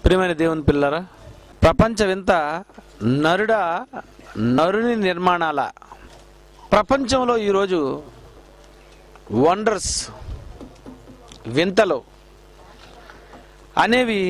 ప్రియమైన దేవుని పిల్లరా ప్రపంచ వింత నరుడ నరుని నిర్మాణాల ప్రపంచంలో ఈరోజు వండర్స్ వింతలు అనేవి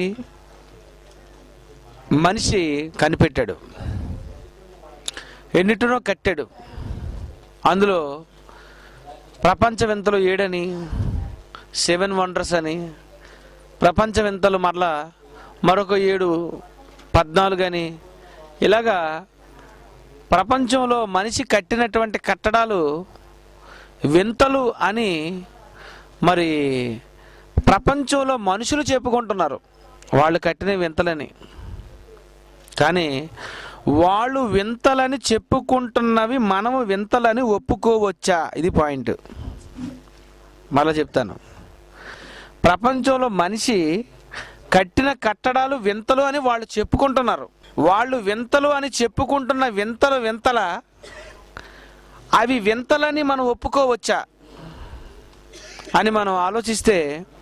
మనిషి కనిపెట్టాడు ఎన్నిటినో కట్టాడు అందులో ప్రపంచ వింతలు ఏడని సెవెన్ వండర్స్ అని ప్రపంచ వింతలు మరలా మరొక ఏడు పద్నాలుగు అని ఇలాగా ప్రపంచంలో మనిషి కట్టినటువంటి కట్టడాలు వింతలు అని మరి ప్రపంచంలో మనుషులు చెప్పుకుంటున్నారు వాళ్ళు కట్టిన వింతలని కానీ వాళ్ళు వింతలని చెప్పుకుంటున్నవి మనము వింతలని ఒప్పుకోవచ్చా ఇది పాయింట్ మళ్ళా చెప్తాను ప్రపంచంలో మనిషి కట్టిన కట్టడాలు వింతలు అని వాళ్ళు చెప్పుకుంటున్నారు వాళ్ళు వింతలు అని చెప్పుకుంటున్న వింతలు వింతల అవి వింతలని మనం ఒప్పుకోవచ్చా అని మనం ఆలోచిస్తే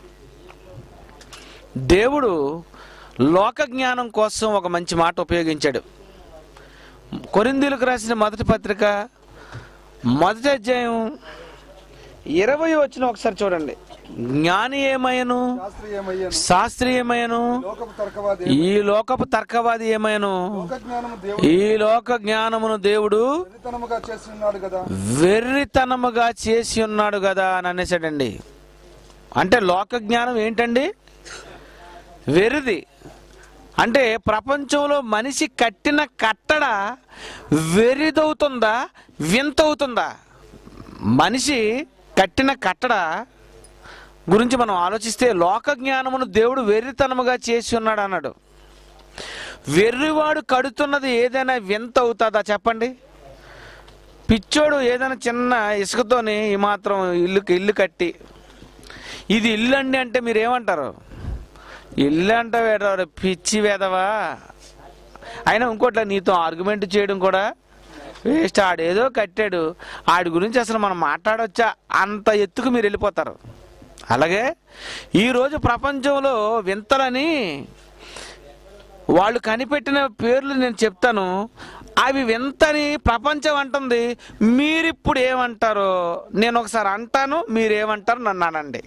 దేవుడు లోక జ్ఞానం కోసం ఒక మంచి మాట ఉపయోగించాడు కొరిందీలకు రాసిన మొదటి పత్రిక మొదటి అధ్యాయం ఇరవై వచ్చిన ఒకసారి చూడండి జ్ఞాని ఏమయ్యను శాస్త్రీయమయ్యను శాస్త్రీయమయ్యను లోకపు తర్కవాది ఈ లోకపు తర్కవాది ఏమయ్యను లోక జ్ఞానము దేవుడు ఈ లోక జ్ఞానమును దేవుడు వెరితనముగా చేసి ఉన్నాడు కదా వెర్రితనముగా చేసి ఉన్నాడు కదా అని అనేసాడండి అంటే లోక జ్ఞానం ఏంటండి వెర్రిది అంటే ప్రపంచంలో మనిషి కట్టిన కట్టడ వెర్రిదవుతుందా వింతవుతుందా మనిషి కట్టిన కట్టడ గురించి మనం ఆలోచిస్తే లోక జ్ఞానమును దేవుడు వెర్రితనముగా చేసి ఉన్నాడు అన్నాడు వెర్రివాడు కడుతున్నది ఏదైనా వింత అవుతుందా చెప్పండి పిచ్చోడు ఏదైనా చిన్న ఇసుకతోని ఈ మాత్రం ఇల్లు ఇల్లు కట్టి ఇది ఇల్లు అండి అంటే మీరు ఏమంటారు ఇల్లు అంటే వేడవారు పిచ్చి వేదవా అయినా ఇంకోట్లా నీతో ఆర్గ్యుమెంట్ చేయడం కూడా వేస్ట్ ఆడేదో కట్టాడు ఆడి గురించి అసలు మనం మాట్లాడొచ్చా అంత ఎత్తుకు మీరు వెళ్ళిపోతారు అలాగే ఈరోజు ప్రపంచంలో వింతలని వాళ్ళు కనిపెట్టిన పేర్లు నేను చెప్తాను అవి వింతని ప్రపంచం అంటుంది మీరిప్పుడు ఏమంటారో నేను ఒకసారి అంటాను మీరేమంటారు నన్ను అనండి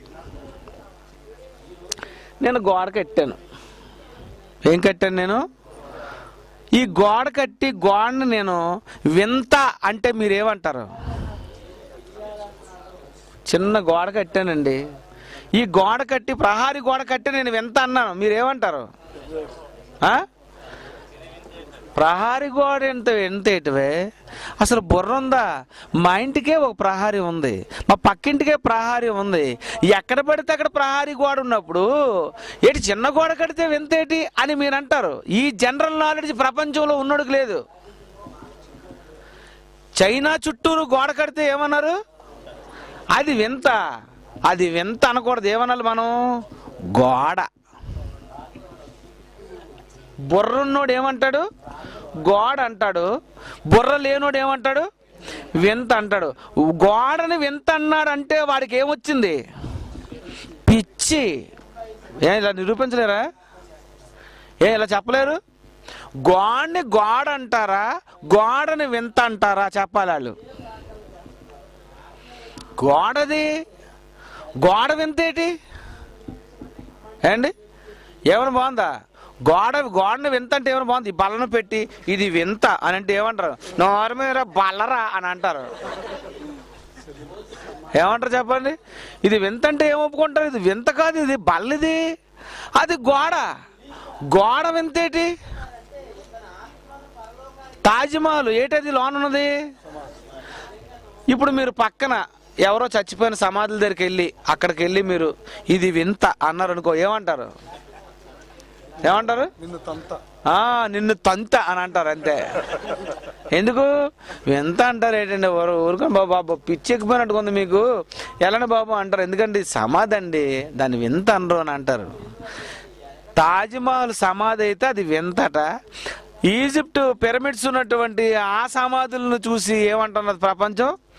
నేను గోడ కట్టాను ఏం కట్టాను నేను ఈ గోడ కట్టి గోడని నేను వింత అంటే మీరేమంటారు చిన్న గోడ కట్టానండి ఈ గోడ కట్టి ప్రహారీ గోడ కట్టి నేను వింత అన్నాను మీరేమంటారు ఆ? ప్రహారీ గోడ ఎంత ఎంత ఏటివే అసలు బుర్ర ఉందా మా ఇంటికే ఒక ప్రహారీ ఉంది మా పక్కింటికే ప్రహారీ ఉంది ఎక్కడ పడితే అక్కడ ప్రహారీ గోడ ఉన్నప్పుడు ఏటి చిన్న గోడ కడితే వింతేటి అని మీరు అంటారు ఈ జనరల్ నాలెడ్జ్ ప్రపంచంలో ఉన్నోడికి లేదు చైనా చుట్టూరు గోడ కడితే ఏమన్నారు అది వింత అది వింత అనకూడదు ఏమనాలి మనం గోడ బుర్రున్నోడు ఏమంటాడు గోడ అంటాడు బుర్ర లేనోడు ఏమంటాడు వింత అంటాడు గోడని వింత అన్నాడు అంటే వాడికి ఏమొచ్చింది పిచ్చి ఏ ఇలా నిరూపించలేరా ఏ ఇలా చెప్పలేరు గోడని గోడ అంటారా గోడని వింత అంటారా చెప్పాలి వాళ్ళు గోడది గోడ వింతేటి ఏండి ఏమైనా బాగుందా గోడ గోడని వింత అంటే ఏమైనా బాగుంది ఈ బల్లను పెట్టి ఇది వింత అని అంటే ఏమంటారు నోరమేరా బల్లరా అని అంటారు ఏమంటారు చెప్పండి ఇది వింత అంటే ఏం ఒప్పుకుంటారు ఇది వింత కాదు ఇది బల్లిది అది గోడ గోడ వింతేటి తాజ్మహల్ ఏటది లోన్ ఉన్నది ఇప్పుడు మీరు పక్కన ఎవరో చచ్చిపోయిన సమాధుల దగ్గరికి వెళ్ళి అక్కడికి వెళ్ళి మీరు ఇది వింత అన్నారు అనుకో ఏమంటారు ఏమంటారు నిన్ను తంత ఆ నిన్ను తంత అని అంటారు అంతే ఎందుకు వింత అంటారు ఏంటండి ఊరు ఊరుకొని బాబు బాబు పిచ్చి ఎక్కిపోయినట్టుగా ఉంది మీకు ఎలాంటి బాబు అంటారు ఎందుకంటే ఇది సమాధి అండి దాన్ని వింత అనరు అని అంటారు తాజ్మహల్ సమాధి అయితే అది వింతట ఈజిప్ట్ పిరమిడ్స్ ఉన్నటువంటి ఆ సమాధులను చూసి ఏమంటున్నది ప్రపంచం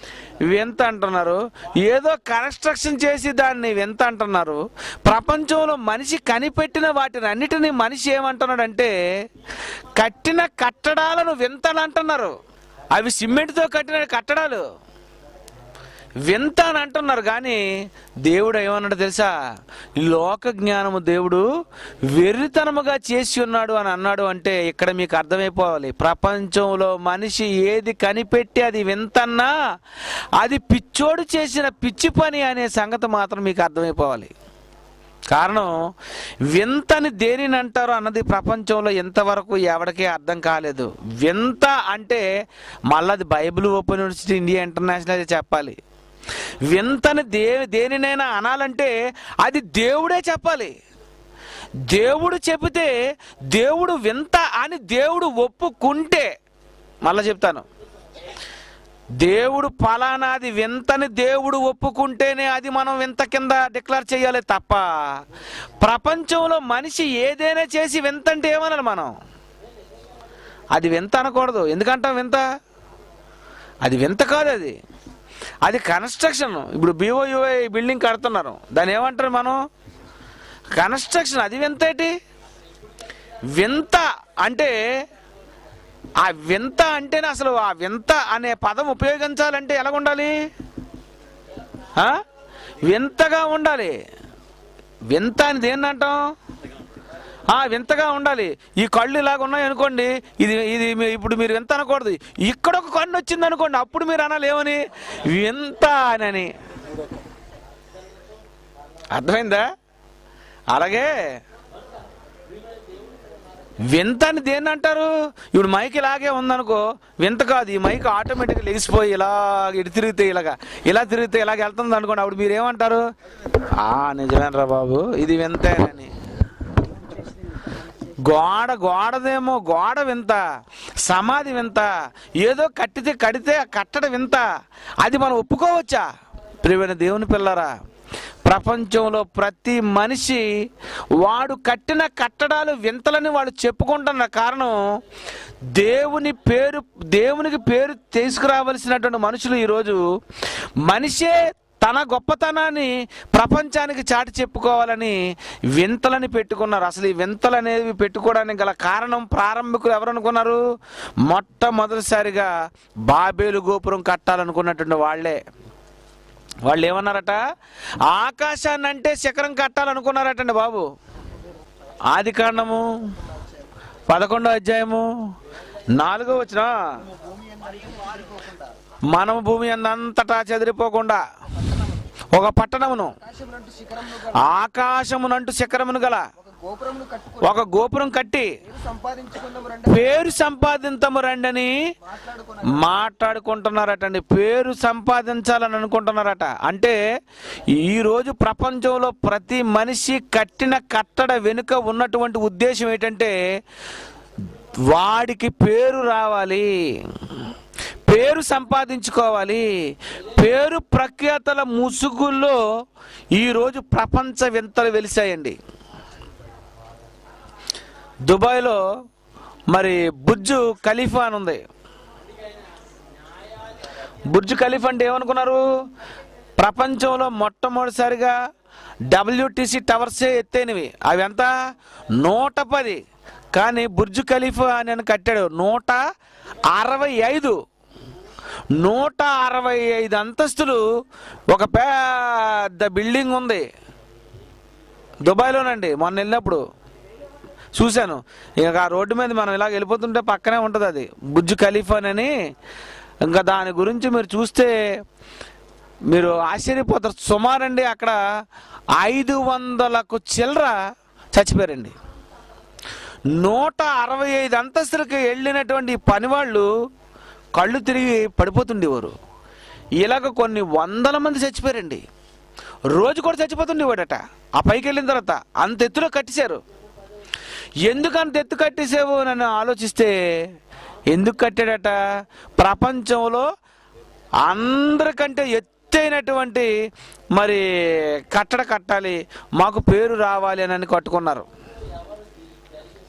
వింత అంటున్నారు ఏదో కన్స్ట్రక్షన్ చేసి దాన్ని వింత అంటున్నారు ప్రపంచంలో మనిషి కనిపెట్టిన వాటిని అన్నిటినీ మనిషి ఏమంటున్నాడంటే కట్టిన కట్టడాలను వింతలు అంటున్నారు అవి సిమెంట్తో కట్టిన కట్టడాలు వింత అని అంటున్నారు కానీ దేవుడు ఏమన్నాడు తెలుసా లోక జ్ఞానము దేవుడు వెర్రితనముగా చేసి ఉన్నాడు అని అన్నాడు అంటే ఇక్కడ మీకు అర్థమైపోవాలి ప్రపంచంలో మనిషి ఏది కనిపెట్టి అది వింతన్నా అది పిచ్చోడు చేసిన పిచ్చి పని అనే సంగతి మాత్రం మీకు అర్థమైపోవాలి కారణం వింతని దేనిని అంటారో అన్నది ప్రపంచంలో ఎంతవరకు ఎవరికీ అర్థం కాలేదు వింత అంటే మళ్ళీ అది Bible Open University India International చెప్పాలి వింతని దే దేనినైనా అనాలంటే అది దేవుడే చెప్పాలి దేవుడు చెబితే దేవుడు వింత అని దేవుడు ఒప్పుకుంటే మళ్ళా చెప్తాను దేవుడు ఫలానాది వింతని దేవుడు ఒప్పుకుంటేనే అది మనం వింత కింద డిక్లేర్ చేయాలి తప్ప ప్రపంచంలో మనిషి ఏదైనా చేసి వింత అంటే ఏమనాలి మనం అది వింత అనకూడదు ఎందుకంటాం వింత అది వింత కాదు అది అది కన్స్ట్రక్షన్ ఇప్పుడు బీఓయుఐ బిల్డింగ్ కడుతున్నారు దాన్ని ఏమంటారు మనం కన్స్ట్రక్షన్ అది వింత ఏంటి వింత అంటే ఆ వింత అంటేనే అసలు ఆ వింత అనే పదం ఉపయోగించాలంటే ఎలా ఉండాలి ఆ? వింతగా ఉండాలి వింత అని దేన్ని అంటాం ఆ వింతగా ఉండాలి ఈ కళ్ళు ఇలాగ ఉన్నాయి అనుకోండి ఇది ఇది మీ- ఇప్పుడు మీరు వింత అనకూడదు ఇక్కడ ఒక కన్ను వచ్చింది అనుకోండి అప్పుడు మీరు అనాలి ఏమని వింత అని అర్థమైందా అలాగే వింత అని దేన్ని అంటారు ఇప్పుడు మైక్ ఇలాగే ఉందనుకో వింత కాదు ఈ మైక్ ఆటోమేటిక్గా లెగిసిపోయి ఇలా ఇటు తిరిగితే ఇలాగా ఇలా తిరిగితే ఇలాగ వెళ్తుంది అనుకోండి అప్పుడు మీరు ఏమంటారు ఆ నిజమేనరా బాబు ఇది వింతేనని గోడ గోడదేమో గోడ వింత సమాధి వింత ఏదో కట్టితే కడితే ఆ కట్టడ వింత అది మనం ఒప్పుకోవచ్చా ప్రియమైన దేవుని పిల్లరా ప్రపంచంలో ప్రతి మనిషి వాడు కట్టిన కట్టడాలు వింతలని వాడు చెప్పుకుంటున్న కారణం దేవుని పేరు దేవునికి పేరు తీసుకురావలసినటువంటి మనుషులు ఈరోజు మనిషే తన గొప్పతనాన్ని ప్రపంచానికి చాటి చెప్పుకోవాలని వింతలని పెట్టుకున్నారు అసలు ఈ వింతలు అనేవి పెట్టుకోవడానికి గల కారణం ప్రారంభికులు ఎవరు అనుకున్నారు మొట్టమొదటిసారిగా బాబేలు గోపురం కట్టాలనుకున్నటువంటి వాళ్ళే వాళ్ళు ఏమన్నారట ఆకాశాన్ని అంటే శిఖరం కట్టాలనుకున్నారటండి బాబు ఆది కాండము పదకొండో అధ్యాయము నాలుగో వచ్చిన మనము భూమి అంతటా చెదిరిపోకుండా ఒక పట్టణమును ఆకాశమునంటు శిఖరమును గల ఆకాశమునంటూ శిఖరమును గల ఒక గోపురమును కట్టుకొని ఒక గోపురం కట్టి సంపాదించుకుందాము రండి పేరు సంపాదించము రండని మాట్లాడుకున్న మాట్లాడుకుంటున్నారటండి పేరు సంపాదించాలని అనుకుంటున్నారట అంటే ఈ రోజు ప్రపంచంలో ప్రతి మనిషి కట్టిన కట్టడ వెనుక ఉన్నటువంటి ఉద్దేశం ఏంటంటే వాడికి పేరు రావాలి పేరు సంపాదించుకోవాలి పేరు ప్రఖ్యాతల ముసుగుల్లో ఈరోజు ప్రపంచ వింతలు వెలిసాయండి దుబాయ్లో మరి బుర్జు ఖలీఫా అని ఉంది బుర్జ్ ఖలీఫా అంటే ఏమనుకున్నారు ప్రపంచంలో మొట్టమొదటిసారిగా డబ్ల్యూటీసీ టవర్సే ఎత్తైనవి అవి ఎంత నూట పది కానీ బుర్జ్ ఖలీఫా అని అని కట్టాడు నూట అరవై ఐదు నూట అరవై ఐదు అంతస్తులు ఒక పెద్ద బిల్డింగ్ ఉంది దుబాయ్లోనండి మొన్న వెళ్ళినప్పుడు చూశాను ఇక ఆ రోడ్డు మీద మనం ఇలా వెళ్ళిపోతుంటే పక్కనే ఉంటుంది అది బుజ్జు ఖలీఫా అని ఇంకా దాని గురించి మీరు చూస్తే మీరు ఆశ్చర్యపోతారు సుమారండి అక్కడ ఐదు వందలకు చిల్లర చచ్చిపోయారండి నూట అరవై ఐదు అంతస్తులకి వెళ్ళినటువంటి పనివాళ్ళు కళ్ళు తిరిగి పడిపోతుండేవారు ఇలాగ కొన్ని వందల మంది చచ్చిపోయారండి రోజు కూడా చచ్చిపోతుండేవాడట ఆ పైకి వెళ్ళిన తర్వాత అంత ఎత్తులో కట్టేశారు ఎందుకు అంత ఎత్తు కట్టేసావు నన్ను ఆలోచిస్తే ఎందుకు కట్టాడట ప్రపంచంలో అందరికంటే ఎత్తైనటువంటి మరి కట్టడ కట్టాలి మాకు పేరు రావాలి అని అని కట్టుకున్నారు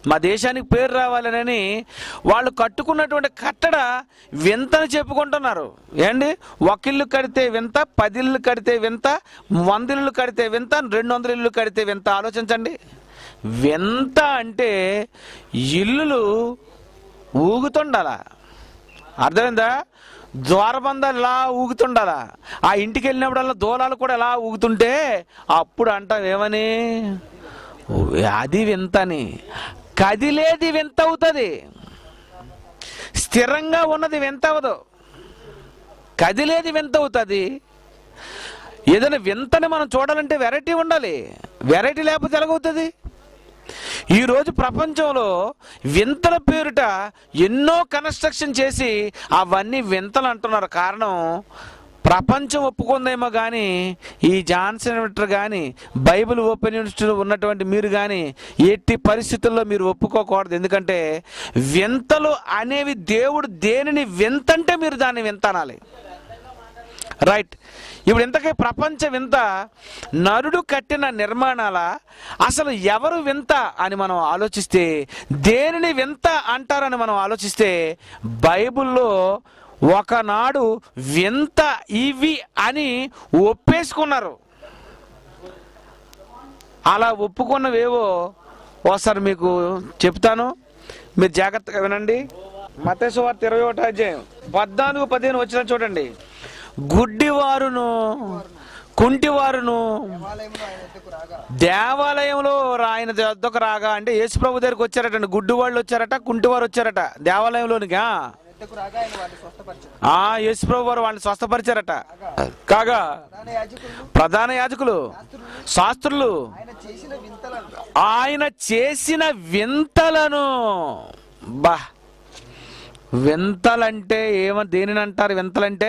మా దేశానికి పేరు రావాలనని వాళ్ళు కట్టుకున్నటువంటి కట్టడ వింతని చెప్పుకుంటున్నారు ఏండి ఒక ఇల్లు కడితే వింత పది ఇల్లు కడితే వింత వంద ఇల్లు కడితే వింత రెండు వందల ఇల్లు కడితే వింత ఆలోచించండి వింత అంటే ఇల్లులు ఊగుతుండాలా అర్థమైందా ద్వారబంధాలు ఇలా ఊగుతుండాలా ఆ ఇంటికి వెళ్ళినప్పుడల్లా దూలాలు కూడా ఎలా ఊగుతుంటే అప్పుడు అంటాం ఏమని "ఓ, అది వింతని కదిలేది వింత అవుతుంది స్థిరంగా ఉన్నది వింత అవ్వదు కదిలేది వింత అవుతుంది ఏదైనా వింతని మనం చూడాలంటే వెరైటీ ఉండాలి వెరైటీ లేకపోతే ఎలాగవుతుంది ఈరోజు ప్రపంచంలో వింతల పేరుట ఎన్నో కన్స్ట్రక్షన్ చేసి అవన్నీ వింతలు అంటున్నారు కారణం ప్రపంచం ఒప్పుకుందేమో కానీ ఈ జాన్సన్ విటర్ కానీ బైబిల్ ఓపెన్ యూనివర్సిటీలో ఉన్నటువంటి మీరు కానీ ఎట్టి పరిస్థితుల్లో మీరు ఒప్పుకోకూడదు ఎందుకంటే వింతలు అనేవి దేవుడు దేనిని వింతంటే మీరు దాన్ని వింత అనాలి రైట్ ఇప్పుడు ఇంతకీ ప్రపంచ వింత నరుడు కట్టిన నిర్మాణాల అసలు ఎవరు వింత అని మనం ఆలోచిస్తే దేనిని వింత అంటారని మనం ఆలోచిస్తే బైబిల్లో ఒకనాడు వింత ఇవి అని ఒప్పేసుకున్నారు అలా ఒప్పుకున్నవేవో ఒకసారి మీకు చెప్తాను మీరు జాగ్రత్తగా వినండి మతేసు వార్త ఇరవై ఒకటి అధ్యాయం పద్నాలుగు పదిహేను వచ్చిన చూడండి గుడ్డివారును కుంటివారును దేవాలయంలో ఆయన వద్దకు రాగా దేవాలయంలో ఆయన వద్దకు రాగా అంటే యేసు ప్రభు దగ్గరికి వచ్చారట గుడ్డి వాళ్ళు వచ్చారట కుంటివారు వచ్చారట దేవాలయంలోనికి ఆ. ఆయన వద్దకు రాగా ఆయన వారిని స్వస్థపరిచారు ఆ యేసు ప్రభు వారు వాళ్ళని స్వస్థపరిచారట కాగా ప్రధాన యాజకులు ప్రధాన యాజకులు శాస్త్రులు ఆయన చేసిన వింతలను ఆయన చేసిన వింతలను బా వింతలంటే ఏమ దేనిని అంటారు వింతలంటే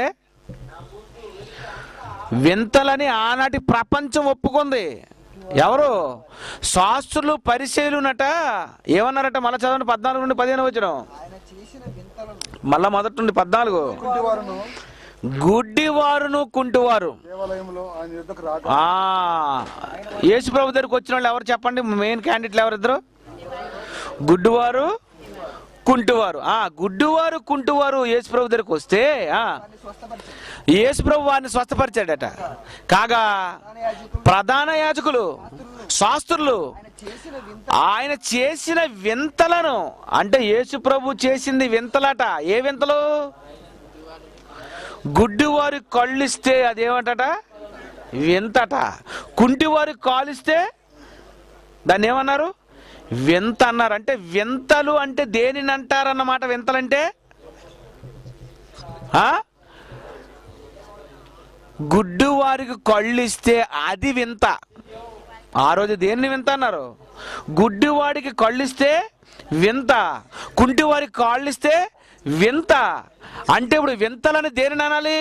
వింతలని ఆనాటి ప్రపంచం ఒప్పుకుంది ఎవరు శాస్త్రులు పరిశీలునట ఏమన్నారట మళ్ళా చదవండి పద్నాలుగు నుండి పదిహేను వచ్చిన ఆయన చేసిన వింతలను మళ్ళా మొదటి నుండి పద్నాలుగు కుంటివారును గుడ్డివారును కుంటివారు దేవాలయంలో ఆయన యుద్ధకు రాక ఆ యేసు ప్రభు దగ్గరికి వచ్చిన వాళ్ళు ఎవరు చెప్పండి మెయిన్ క్యాండిడేట్లు ఎవరిద్దరు గుడ్డువారు కుంటువారు ఆ గుడ్డువారు కుంటువారు యేసు ప్రభు దగ్గరికి వస్తే ఆ వారిని స్వస్థపరిచారు యేసు ప్రభు వారిని స్వస్థపరిచాడట కాగా ప్రధాన యాజకులు ప్రధాన యాజకులు శాస్త్రులు ఆయన చేసిన వింత ఆయన చేసిన వింతలను అంటే యేసు ప్రభు చేసింది వింతలట ఏ వింతలు గుడ్డివారి కళ్ళిస్తే అదేమంటట వింతట కుంటివారి కాలిస్తే దాన్ని ఏమన్నారు వింత అన్నారు అంటే వింతలు అంటే దేనిని అంటారన్నమాట వింతలంటే ఆ? గుడ్డు వారికి కళ్ళిస్తే అది వింత ఆ రోజు దేన్ని వింత అన్నారు గుడ్డివాడికి కళ్ళిస్తే వింత కుంటివారికి కాళ్ళిస్తే వింత అంటే ఇప్పుడు వింతలని దేనిని అనాలి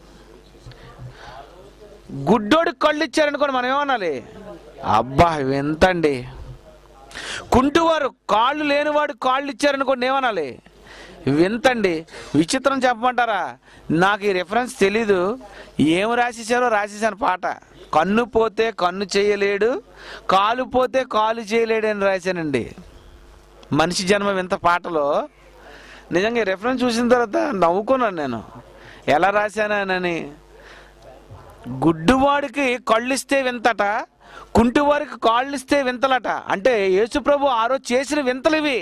గుడ్డోడికి కళ్ళు ఇచ్చారనుకోండి మనం ఏమనాలి అబ్బా వింత అండి కుంటివారు కాళ్ళు లేనివాడు కాళ్ళు ఇచ్చారనుకోండి ఏమనాలి వింతండి విచిత్రం చెప్పమంటారా నాకు ఈ రిఫరెన్స్ తెలీదు ఏం రాసేసారో రాసేసాను పాట కన్ను పోతే కన్ను చేయలేడు కాలు పోతే కాలు చేయలేడు అని రాశానండి మనిషి జన్మ వింత పాటలో నిజంగా ఈ రిఫరెన్స్ చూసిన తర్వాత నవ్వుకున్నాను నేను ఎలా రాశానని గుడ్డువాడికి కళ్ళిస్తే వింతట కుంటివారికి కాళ్ళిస్తే వింతలట అంటే యేసుప్రభు ఆ రోజు చేసిన వింతలు ఇవి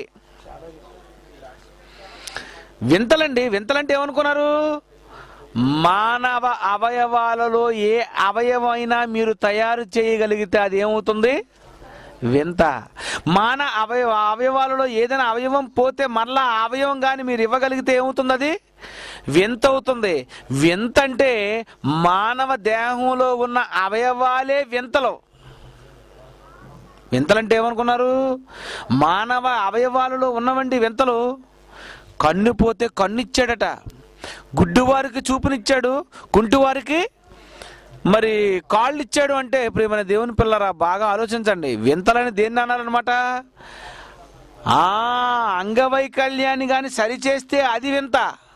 వింతలండి వింతలంటే ఏమనుకున్నారు మానవ అవయవాలలో ఏ అవయవమైనా మీరు తయారు చేయగలిగితే అది ఏమవుతుంది వింత మాన అవయవ అవయవాలలో ఏదైనా అవయవం పోతే మరలా ఆ అవయవం కానీ మీరు ఇవ్వగలిగితే ఏమవుతుంది అది వింత అవుతుంది వింత అంటే మానవ దేహంలో ఉన్న అవయవాలే వింతలు వింతలంటే ఏమనుకున్నారు మానవ అవయవాలలో ఉన్నవండి వింతలు కన్ను పోతే కన్ను ఇచ్చాడట గుడ్డువారికి చూపునిచ్చాడు కుంటివారికి మరి కాళ్ళు ఇచ్చాడు అంటే ప్రియమైన దేవుని పిల్లరా బాగా ఆలోచించండి వింతలని దేన్ని అనాలన్నమాట ఆ అంగవైకల్యాన్ని కానీ సరిచేస్తే అది వింత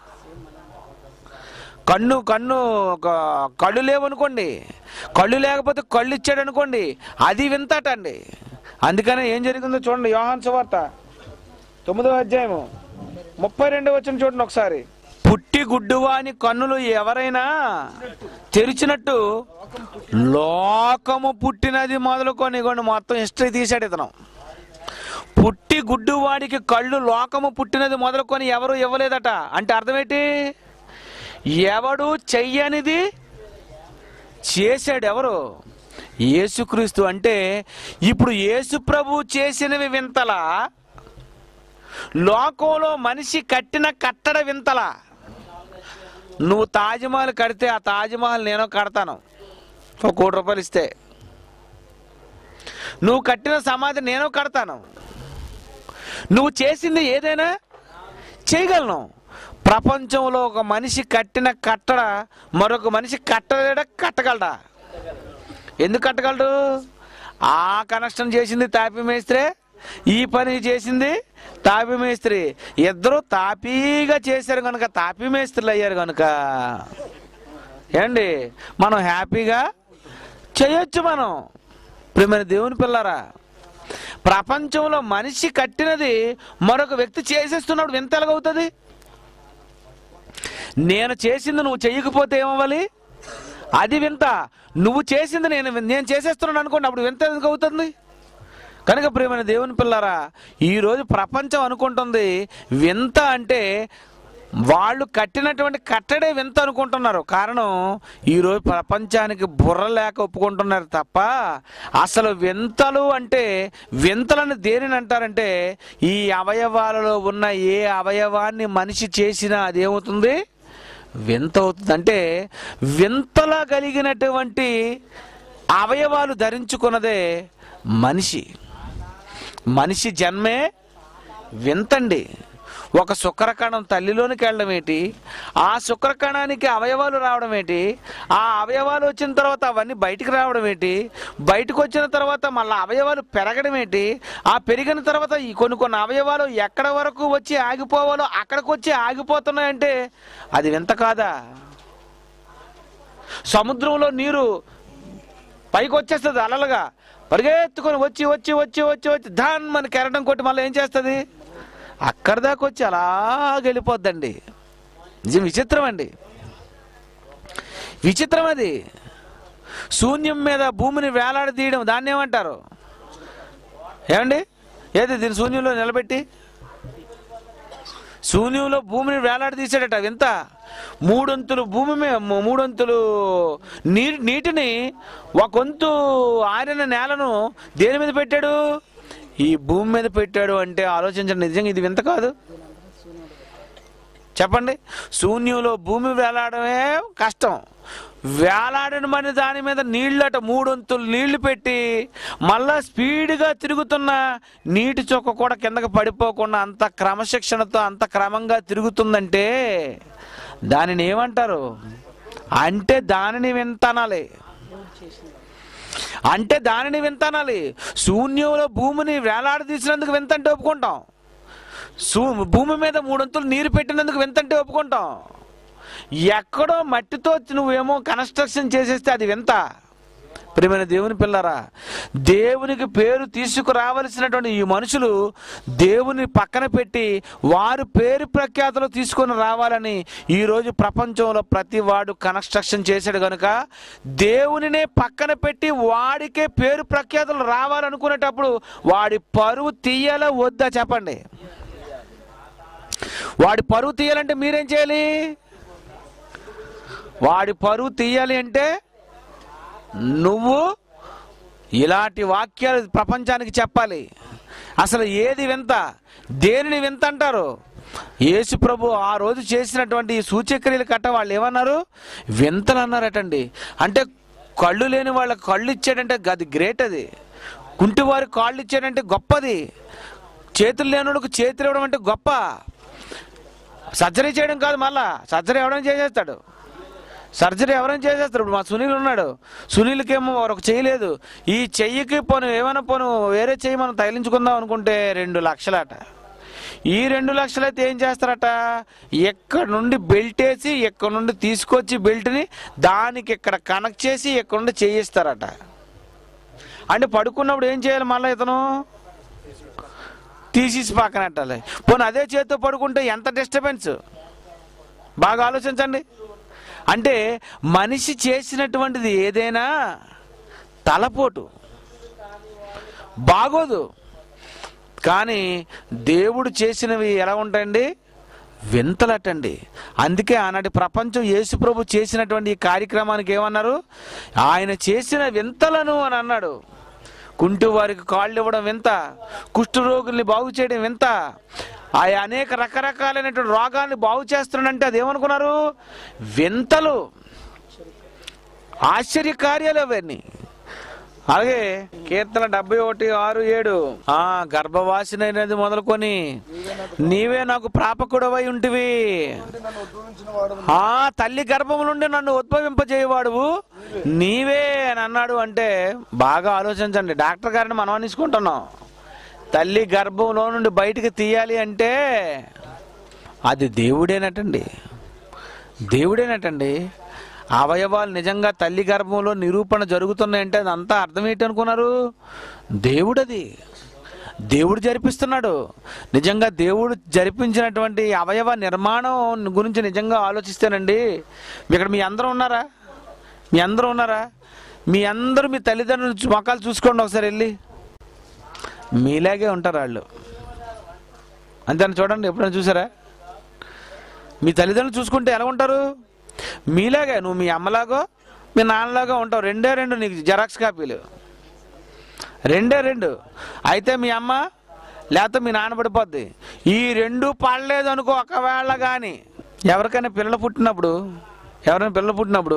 కన్ను కన్ను ఒక కళ్ళు లేవనుకోండి కళ్ళు లేకపోతే కళ్ళు ఇచ్చాడు అనుకోండి అది వింతట అండి అందుకనే ఏం జరిగిందో చూడండి యోహాన్ సువార్త తొమ్మిదో అధ్యాయము ముప్పై రెండు వచ్చిన చూడండి ఒకసారి పుట్టి గుడ్డువాని కన్నులు ఎవరైనా తెరిచినట్టు లోకము పుట్టినది మొదలుకొని ఇగోండి మొత్తం హిస్టరీ తీసాడు ఇతను పుట్టి గుడ్డువాడికి కళ్ళు లోకము పుట్టినది మొదలుకొని ఎవరు ఇవ్వలేదట అంటే అర్థమేంటి ఎవడు చెయ్యనిది చేశాడు ఎవరు యేసుక్రీస్తు అంటే ఇప్పుడు యేసు ప్రభు చేసినవి వింతలా లోకంలో మనిషి కట్టిన కట్టడ వింతలా నువ్వు తాజ్మహల్ కడితే ఆ తాజ్మహల్ నేను కడతాను ఒక కోటి రూపాయలు ఇస్తే నువ్వు కట్టిన సమాధి నేను కడతాను నువ్వు చేసింది ఏదైనా చేయగలను ప్రపంచంలో ఒక మనిషి కట్టిన కట్టడ మరొక మనిషి కట్టలేడ కట్టగలడా ఎందుకు కట్టగలడు ఆ కనెక్షన్ చేసింది తాపి మేస్త్రే ఈ పని చేసింది తాపి మేస్త్రి ఇద్దరు తాపీగా చేశారు కనుక తాపి మేస్త్రులు అయ్యారు కనుక ఏండి మనం హ్యాపీగా చేయొచ్చు మనం ప్రేమైన దేవుని పిల్లరా ప్రపంచంలో మనిషి కట్టినది మరొక వ్యక్తి చేసేస్తున్నప్పుడు వింత ఎలాగవుతుంది నేను చేసింది నువ్వు చెయ్యకపోతే ఏమవ్వాలి అది వింత నువ్వు చేసింది నేను నేను చేసేస్తున్నాను అనుకోండి అప్పుడు వింత ఎందుకు అవుతుంది కనుక ప్రియమైన దేవుని పిల్లరా ఈరోజు ప్రపంచం అనుకుంటుంది వింత అంటే వాళ్ళు కట్టినటువంటి కట్టడే వింత అనుకుంటున్నారు కారణం ఈరోజు ప్రపంచానికి బుర్ర లేక ఒప్పుకుంటున్నారు తప్ప అసలు వింతలు అంటే వింతలను దేనిని అంటారంటే ఈ అవయవాలలో ఉన్న ఏ అవయవాన్ని మనిషి చేసినా అదేమవుతుంది వింత అవుతుంది అంటే వింతలా కలిగినటువంటి అవయవాలు ధరించుకున్నదే మనిషి మనిషి జన్మే వింతండి ఒక శుక్రకణం తల్లిలోనికి వెళ్ళడం ఏంటి ఆ శుక్రకణానికి అవయవాలు రావడం ఏంటి ఆ అవయవాలు వచ్చిన తర్వాత అవన్నీ బయటికి రావడం ఏంటి బయటకు వచ్చిన తర్వాత మళ్ళీ అవయవాలు పెరగడం ఏంటి ఆ పెరిగిన తర్వాత ఈ కొన్ని కొన్ని అవయవాలు ఎక్కడ వరకు వచ్చి ఆగిపోవాలో అక్కడికి వచ్చి ఆగిపోతున్నాయంటే అది వింత కాదా సముద్రంలో నీరు పైకి వచ్చేస్తుంది అలలుగా పరిగెత్తుకొని వచ్చి వచ్చి వచ్చి వచ్చి వచ్చి ధాన్ మన కెరటం కొట్టి మళ్ళీ ఏం చేస్తుంది అక్కడ దాకా వచ్చి అలా వెళ్ళిపోద్దండి నిజం విచిత్రం అండి విచిత్రం అది శూన్యం మీద భూమిని వేలాడదీయడం దాన్ని ఏమంటారు ఏమండి ఏది దీని శూన్యంలో నిలబెట్టి శూన్యంలో భూమిని వేలాడదీశాడట వింత మూడొంతులు భూమి మీద మూడొంతులు నీ నీటిని ఒకంతు ఆరిన నేలను దేని మీద పెట్టాడు ఈ భూమి మీద పెట్టాడు అంటే ఆలోచించండి నిజంగా ఇది వింత కాదు చెప్పండి శూన్యంలో భూమి వేలాడమే కష్టం వేలాడిన మరి దాని మీద నీళ్ళట మూడొంతులు నీళ్లు పెట్టి మళ్ళా స్పీడ్గా తిరుగుతున్న నీటి చొక్క కూడా కిందకి పడిపోకుండా అంత క్రమశిక్షణతో అంత క్రమంగా తిరుగుతుందంటే దానిని ఏమంటారు అంటే దానిని వింతనాలి అంటే దానిని వింతనాలి శూన్యంలో భూమిని వేలాడదీసినందుకు వింతంటే ఒప్పుకుంటాం సూ భూమి మీద మూడొంతులు నీరు పెట్టినందుకు వింతంటే ఒప్పుకుంటాం ఎక్కడో మట్టితో నువ్వేమో కన్స్ట్రక్షన్ చేసేస్తే అది వింత ప్రియమైన దేవుని పిల్లరా దేవునికి పేరు తీసుకురావలసినటువంటి ఈ మనుషులు దేవుని పక్కన పెట్టి వారు పేరు ప్రఖ్యాతలు తీసుకొని రావాలని ఈరోజు ప్రపంచంలో ప్రతి వాడు కన్స్ట్రక్షన్ చేశాడు కనుక దేవునినే పక్కన పెట్టి వాడికే పేరు ప్రఖ్యాతలు రావాలనుకునేటప్పుడు వాడి పరువు తీయాలా వద్దా చెప్పండి వాడి పరువు తీయాలంటే మీరేం చేయాలి వాడి పరువు తీయాలి అంటే నువ్వు ఇలాంటి వాక్యాలు ప్రపంచానికి చెప్పాలి అసలు ఏది వింత దేనిని వింత అంటారు యేసు ప్రభు ఆ రోజు చేసినటువంటి ఈ సూచక్రియలు కట్ట వాళ్ళు ఏమన్నారు వింతలు అన్నారటండి అంటే కళ్ళు లేని వాళ్ళకి కళ్ళు ఇచ్చాడంటే అది గ్రేట్ అది కుంటివారి కాళ్ళు ఇచ్చాడంటే గొప్పది చేతులు లేనివాడికి చేతులు ఇవ్వడం అంటే గొప్ప సర్జరీ చేయడం కాదు మళ్ళా సర్జరీ ఎవడైనా చేసేస్తాడు సర్జరీ ఎవరైనా చేసేస్తారు ఇప్పుడు మా సునీల్ ఉన్నాడు సునీల్కేమో ఒక చేయలేదు ఈ చెయ్యికి పోను ఏమైనా పోను వేరే చెయ్యి మనం తగిలించుకుందాం అనుకుంటే రెండు లక్షలట ఈ రెండు లక్షలైతే ఏం చేస్తారట ఎక్కడ నుండి బెల్ట్ వేసి ఎక్కడ నుండి తీసుకొచ్చి బెల్ట్ని దానికి ఇక్కడ కనెక్ట్ చేసి ఎక్కడ నుండి చేయిస్తారట అంటే పడుకున్నప్పుడు ఏం చేయాలి మళ్ళీ ఇతను తీసేసి పక్కన పెట్టాలి పోనీ అదే చేతితో పడుకుంటే ఎంత డిస్టర్బెన్స్ బాగా ఆలోచించండి అంటే మనిషి చేసినటువంటిది ఏదైనా తలపోటు బాగోదు కానీ దేవుడు చేసినవి ఎలా ఉంటాయండి వింతలటండి అందుకే ఆనాటి ప్రపంచం యేసుప్రభు చేసినటువంటి ఈ కార్యక్రమానికి ఏమన్నారు ఆయన చేసిన వింతలను అని అన్నాడు కుంటి వారికి కాళ్ళు ఇవ్వడం వింత కుష్ఠరోగుల్ని బాగు చేయడం వింత ఆ అనేక రకరకాలైనటువంటి రోగాల్ని బాగు చేస్తున్నాడంటే అది ఏమనుకున్నారు వింతలు ఆశ్చర్య కార్యాలు అవన్నీ అలాగే కీర్తన డెబ్బై ఒకటి ఆరు ఏడు ఆ గర్భవాసినైనది మొదలుకొని నీవే నాకు ప్రాపకుడవై ఉంటివి నుండి నన్ను ఉద్భవించిన వాడు ఆ తల్లి గర్భం నుండి నన్ను ఉద్భవింపజేయవాడువు నీవే అని అన్నాడు అంటే బాగా ఆలోచించండి డాక్టర్ గారిని మనం అనేసుకుంటున్నాం తల్లి గర్భంలో నుండి బయటికి తీయాలి అంటే అది దేవుడేనటండి దేవుడేనటండి అవయవాలు నిజంగా తల్లి గర్భంలో నిరూపణ జరుగుతున్నాయంటే అదంతా అర్థం ఏంటి అనుకున్నారు దేవుడది దేవుడు జరిపిస్తున్నాడు నిజంగా దేవుడు జరిపించినటువంటి అవయవ నిర్మాణం గురించి నిజంగా ఆలోచిస్తేనండి ఇక్కడ మీ అందరూ ఉన్నారా మీ అందరూ ఉన్నారా మీ అందరూ మీ తల్లిదండ్రులు చూ- మొఖాలు చూసుకోండి ఒకసారి వెళ్ళి మీలాగే ఉంటారు వాళ్ళు అంతేనా చూడండి ఎప్పుడైనా చూసారా మీ తల్లిదండ్రులు చూసుకుంటే ఎలా ఉంటారు మీలాగే నువ్వు మీ అమ్మలాగో మీ నాన్నలాగా ఉంటావు రెండే రెండు నీకు జెరాక్స్ కాపీలు రెండే రెండు అయితే మీ అమ్మ లేకపోతే మీ నాన్న పడిపోద్ది ఈ రెండు పడలేదు అనుకో ఒకవేళ కానీ ఎవరికైనా పిల్లలు పుట్టినప్పుడు ఎవరైనా పిల్లలు పుట్టినప్పుడు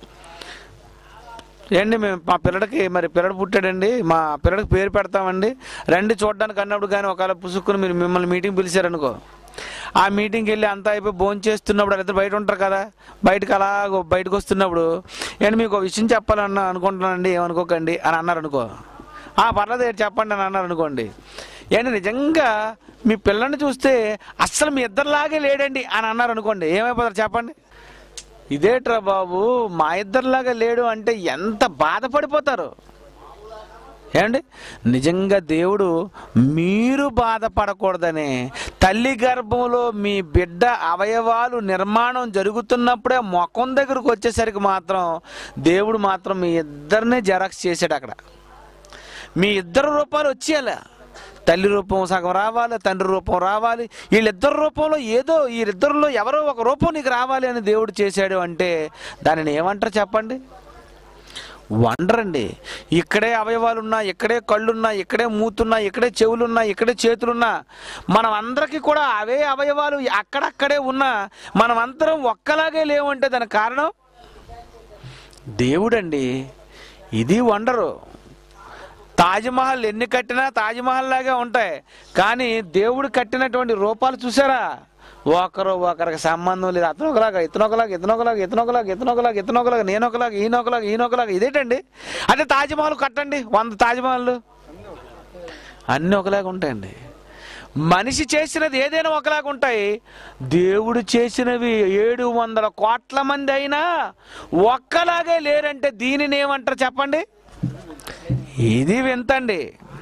ఏండి మేము మా పిల్లడికి మరి పిల్లడు పుట్టాడండి మా పిల్లడికి పేరు పెడతామండి రండి చూడడానికి అన్నప్పుడు కానీ ఒకవేళ పుసుక్కుని మీరు మిమ్మల్ని మీటింగ్ పిలిచారనుకో ఆ మీటింగ్కి వెళ్ళి అంతా అయిపోయి భోజనం చేస్తున్నప్పుడు వాళ్ళిద్దరు బయట ఉంటారు కదా బయటకు అలా బయటకు వస్తున్నప్పుడు ఏంటి మీకు ఒక విషయం చెప్పాలన్న అనుకుంటున్నానండి ఏమనుకోకండి అని అన్నారు అనుకో ఆ పర్లేదు ఏంటి చెప్పండి అని అన్నారు అనుకోండి ఏంటి నిజంగా మీ పిల్లని చూస్తే అస్సలు మీ ఇద్దరిలాగే లేడండి అని అన్నారు అనుకోండి ఏమైపోతారు చెప్పండి ఇదేట్రా బాబు మా ఇద్దరిలాగా లేడు అంటే ఎంత బాధపడిపోతారు ఏమండి నిజంగా దేవుడు మీరు బాధపడకూడదనే తల్లి గర్భంలో మీ బిడ్డ అవయవాలు నిర్మాణం జరుగుతున్నప్పుడే ముఖం దగ్గరకు వచ్చేసరికి మాత్రం దేవుడు మాత్రం మీ ఇద్దరినే జెరాక్స్ చేశాడు అక్కడ మీ ఇద్దరు రూపాలు వచ్చేయాలి తల్లి రూపం సగం రావాలి తండ్రి రూపం రావాలి వీళ్ళిద్దరు రూపంలో ఏదో వీళ్ళిద్దరిలో ఎవరో ఒక రూపం నీకు రావాలి అని దేవుడు చేశాడు అంటే దానిని ఏమంటారు చెప్పండి వండర్ అండి ఇక్కడే అవయవాలు ఉన్నా ఇక్కడే కళ్ళున్నా ఇక్కడే మూతున్నా ఇక్కడే చెవులున్నా ఇక్కడే చేతులున్నా మనం అందరికీ కూడా అవే అవయవాలు అక్కడక్కడే ఉన్నా మనం అందరం ఒక్కలాగే లేవంటే దానికి కారణం దేవుడండి ఇది వండరు తాజ్మహల్ ఎన్ని కట్టినా తాజ్మహల్ లాగే ఉంటాయి కానీ దేవుడు కట్టినటువంటి రూపాలు చూసారా ఒకరు ఒకరికి సంబంధం లేదు అతను ఒకలాగా ఇతను ఒకలాగా ఇతను ఒకలాగా ఇతను ఒకలాగా ఇతను ఒకలాగా ఇతను ఒకలాగా నేను ఒకలాగా ఈయన ఒకలాగా ఈయన ఒకలాగా ఇదేంటండి అంటే తాజ్మహల్ కట్టండి వంద తాజ్మహల్ అన్నీ ఒకలాగా ఉంటాయండి మనిషి చేసినది ఏదైనా ఒకలాగా ఉంటాయి దేవుడు చేసినవి ఏడు వందల కోట్ల మంది అయినా ఒక్కలాగే లేరంటే దీనిని ఏమంటారు చెప్పండి ఇది వింత అండి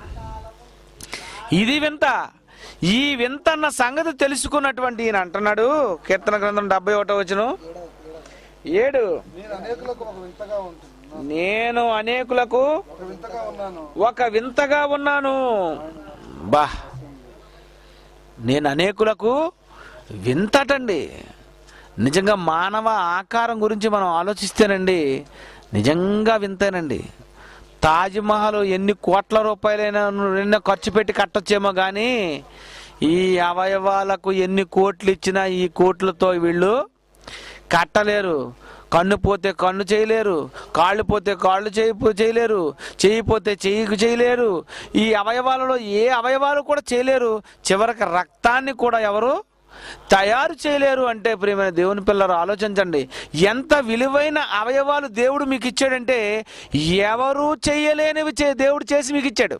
ఇది వింత ఈ వింత అన్న సంగతి తెలుసుకున్నటువంటి ఈయన అంటున్నాడు కీర్తన గ్రంథం డెబ్బై ఒకటో వచ్చును ఏడు నేను అనేకులకు ఒక వింతగా ఉంటున్నాను నేను అనేకులకు ఒక వింతగా ఉన్నాను ఒక వింతగా ఉన్నాను బా నేను అనేకులకు వింతటండి నిజంగా మానవ ఆకారం గురించి మనం ఆలోచిస్తేనండి నిజంగా వింతేనండి తాజ్మహల్ ఎన్ని కోట్ల రూపాయలైనా ఎన్నో ఖర్చు పెట్టి కట్టొచ్చేమో కానీ ఈ అవయవాలకు ఎన్ని కోట్లు ఇచ్చినా ఈ కోట్లతో వీళ్ళు కట్టలేరు కన్ను పోతే కన్ను చేయలేరు కాళ్ళు పోతే కాళ్ళు చేయి చేయలేరు చెయ్యి పోతే చెయ్యికి చేయలేరు ఈ అవయవాలలో ఏ అవయవాలు కూడా చేయలేరు చివరికి రక్తాన్ని కూడా ఎవరు తయారు చేయలేరు అంటే ప్రియమైన దేవుని పిల్లలు ఆలోచించండి ఎంత విలువైన అవయవాలు దేవుడు మీకు ఇచ్చాడంటే ఎవరు చేయలేనివి చే- దేవుడు చేసి మీకు ఇచ్చాడు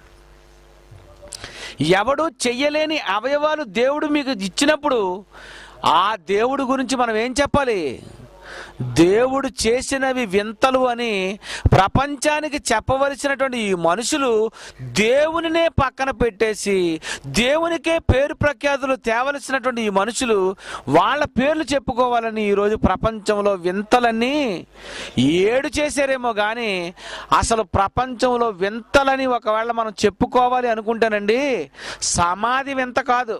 ఎవడు చెయ్యలేని అవయవాలు దేవుడు మీకు ఇచ్చినప్పుడు ఆ దేవుడు గురించి మనం ఏం చెప్పాలి దేవుడు చేసినవి వింతలు అని ప్రపంచానికి చెప్పవలసినటువంటి ఈ మనుషులు దేవునినే పక్కన పెట్టేసి దేవునికే పేరు ప్రఖ్యాతులు తేవలసినటువంటి ఈ మనుషులు వాళ్ళ పేర్లు చెప్పుకోవాలని ఈరోజు ప్రపంచంలో వింతలన్నీ ఏడు చేశారేమో కానీ అసలు ప్రపంచంలో వింతలని ఒకవేళ మనం చెప్పుకోవాలి అనుకుంటానండి సమాధి వింత కాదు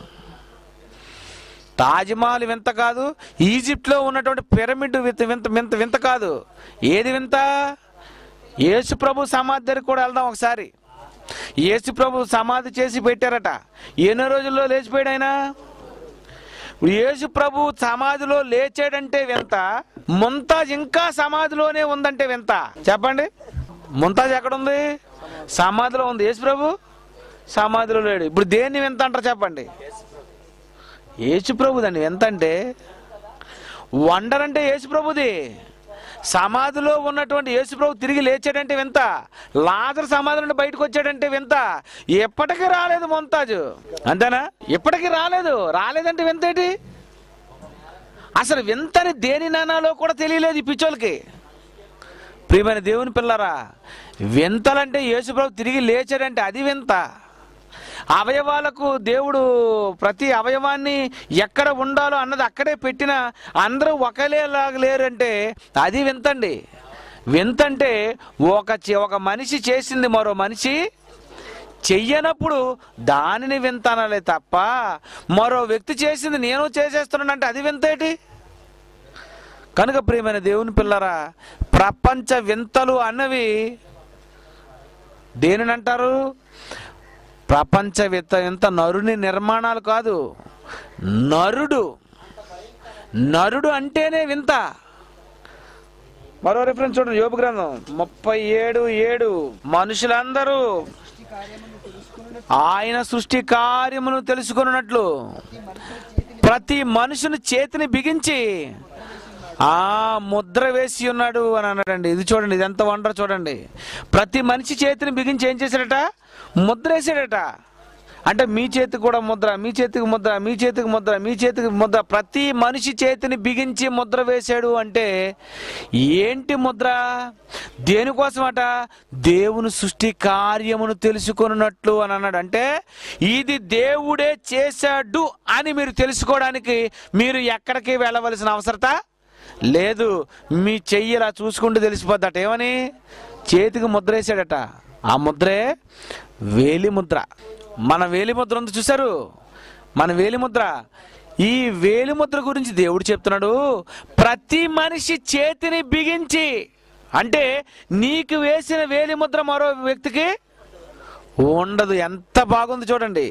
తాజ్మహల్ వింత కాదు ఈజిప్ట్లో ఉన్నటువంటి పిరమిడ్ వింత వింత వింత వింత కాదు ఏది వింత యేసు ప్రభు సమాధి దగ్గరికి కూడా వెళ్దాం ఒకసారి యేసు ప్రభు సమాధి చేసి పెట్టారట ఎన్నో రోజుల్లో లేచిపోయాడు ఆయన ఇప్పుడు యేసు ప్రభు సమాధిలో లేచాడంటే వింత ముంతాజ్ ఇంకా సమాధిలోనే ఉందంటే వింత చెప్పండి ముంతాజ్ ఎక్కడుంది సమాధిలో ఉంది యేసు ప్రభు సమాధిలో లేడు ఇప్పుడు దేన్ని వింత అంటారు చెప్పండి యేసు ప్రభుదండి ఎంత అంటే వండర్ అంటే యేసు ప్రభుది సమాధిలో ఉన్నటువంటి యేసు ప్రభు తిరిగి లేచాడంటే వింత లాజర్ సమాధి నుండి బయటకు వచ్చాడంటే వింత ఎప్పటికీ రాలేదు మొంతాజు అంతేనా ఎప్పటికీ రాలేదు రాలేదంటే వింత ఏంటి అసలు వింతని దేని నానాలో కూడా తెలియలేదు ఈ పిచ్చోళ్ళకి ప్రియమైన దేవుని పిల్లరా వింతలంటే యేసుప్రభు తిరిగి లేచాడంటే అది వింత అవయవాలకు దేవుడు ప్రతి అవయవాన్ని ఎక్కడ ఉండాలో అన్నది అక్కడే పెట్టిన అందరూ ఒకలేలాగా లేరంటే అది వింతండి వింతంటే ఒక చే- ఒక మనిషి చేసింది మరో మనిషి చెయ్యనప్పుడు దానిని వింతనాలే తప్ప మరో వ్యక్తి చేసింది నేను చేసేస్తున్నానంటే అది వింతేటి కనుక ప్రియమైన దేవుని పిల్లరా ప్రపంచ వింతలు అన్నవి దేనిని అంటారు ప్రపంచ వింత వింత నరుని నిర్మాణాలు కాదు నరుడు నరుడు అంటేనే వింత మరో రిఫరెన్స్ చూడండి యోపు గ్రంథం ముప్పై ఏడు ఏడు మనుషులందరూ సృష్టి కార్యమును తెలుసుకుని ఆయన సృష్టి కార్యమును తెలుసుకున్నట్లు ప్రతి మనిషి చేతిని ప్రతి మనుషుని చేతిని బిగించి ఆ ముద్ర వేసి ఉన్నాడు అని అన్నాడండి ఇది చూడండి ఇది ఎంత వండర్ చూడండి ప్రతి మనిషి చేతిని బిగించి ఏం చేశాడట ముద్ర వేసాడట అంటే మీ చేతికి కూడా ముద్ర మీ చేతికి ముద్ర మీ చేతికి ముద్ర మీ చేతికి ముద్ర ప్రతి మనిషి చేతిని బిగించి ముద్ర వేశాడు అంటే ఏంటి ముద్ర దేనికోసమట దేవుని సృష్టి కార్యమును తెలుసుకొనున్నట్లు అని అన్నాడు అంటే ఇది దేవుడే చేశాడు అని మీరు తెలుసుకోవడానికి మీరు ఎక్కడికి వెళ్ళవలసిన అవసరత లేదు మీ చెయ్యి ఇలా చూసుకుంటూ తెలిసిపోద్దట ఏమని చేతికి ముద్ర వేసాడట ఆ ముద్రే వేలి ముద్ర మన వేలి ముద్ర ఉంది చూసారు మన వేలి ముద్ర ఈ వేలి ముద్ర గురించి దేవుడు చెప్తున్నాడు ప్రతి మనిషి చేతిని బిగించి అంటే నీకు వేసిన వేలి ముద్ర మరో వ్యక్తికి ఉండదు ఎంత బాగుంది చూడండి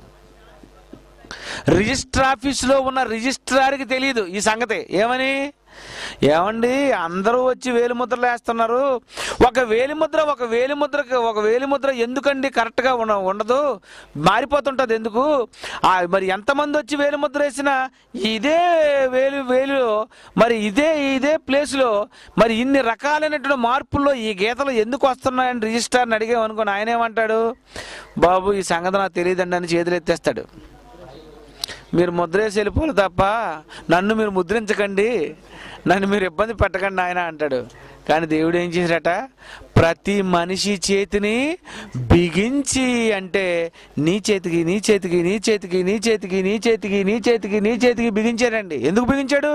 రిజిస్టర్ ఆఫీసులో ఉన్న రిజిస్ట్రార్కి తెలియదు ఈ సంగతి ఏమని ఏమండి అందరూ వచ్చి వేలిముద్రలు వేస్తున్నారు ఒక వేలిముద్ర ఒక వేలిముద్రకి ఒక వేలిముద్ర ఎందుకండి కరెక్ట్గా ఉన్న ఉండదు మారిపోతుంటుంది ఎందుకు ఆ, మరి ఎంతమంది వచ్చి వేలిముద్ర వేసినా ఇదే వేలు వేలు మరి ఇదే ఇదే ప్లేస్లో మరి ఇన్ని రకాలైనటువంటి మార్పుల్లో ఈ గీతలు ఎందుకు వస్తున్నాయని రిజిస్ట్రార్ని అడిగామనుకోని ఆయన ఏమంటాడు బాబు ఈ సంగతి నాకు తెలియదండి అని చేతులు ఎత్తేస్తాడు మీరు ముద్రేసి వెళ్ళిపోరు తప్ప నన్ను మీరు ముద్రించకండి నన్ను మీరు ఇబ్బంది పెట్టకండి ఆయన అంటాడు కానీ దేవుడు ఏం చేశాడట ప్రతి మనిషి చేతిని బిగించి అంటే నీ చేతికి నీ చేతికి నీ చేతికి నీ చేతికి నీ చేతికి నీ చేతికి నీ చేతికి బిగించాడండి ఎందుకు బిగించాడు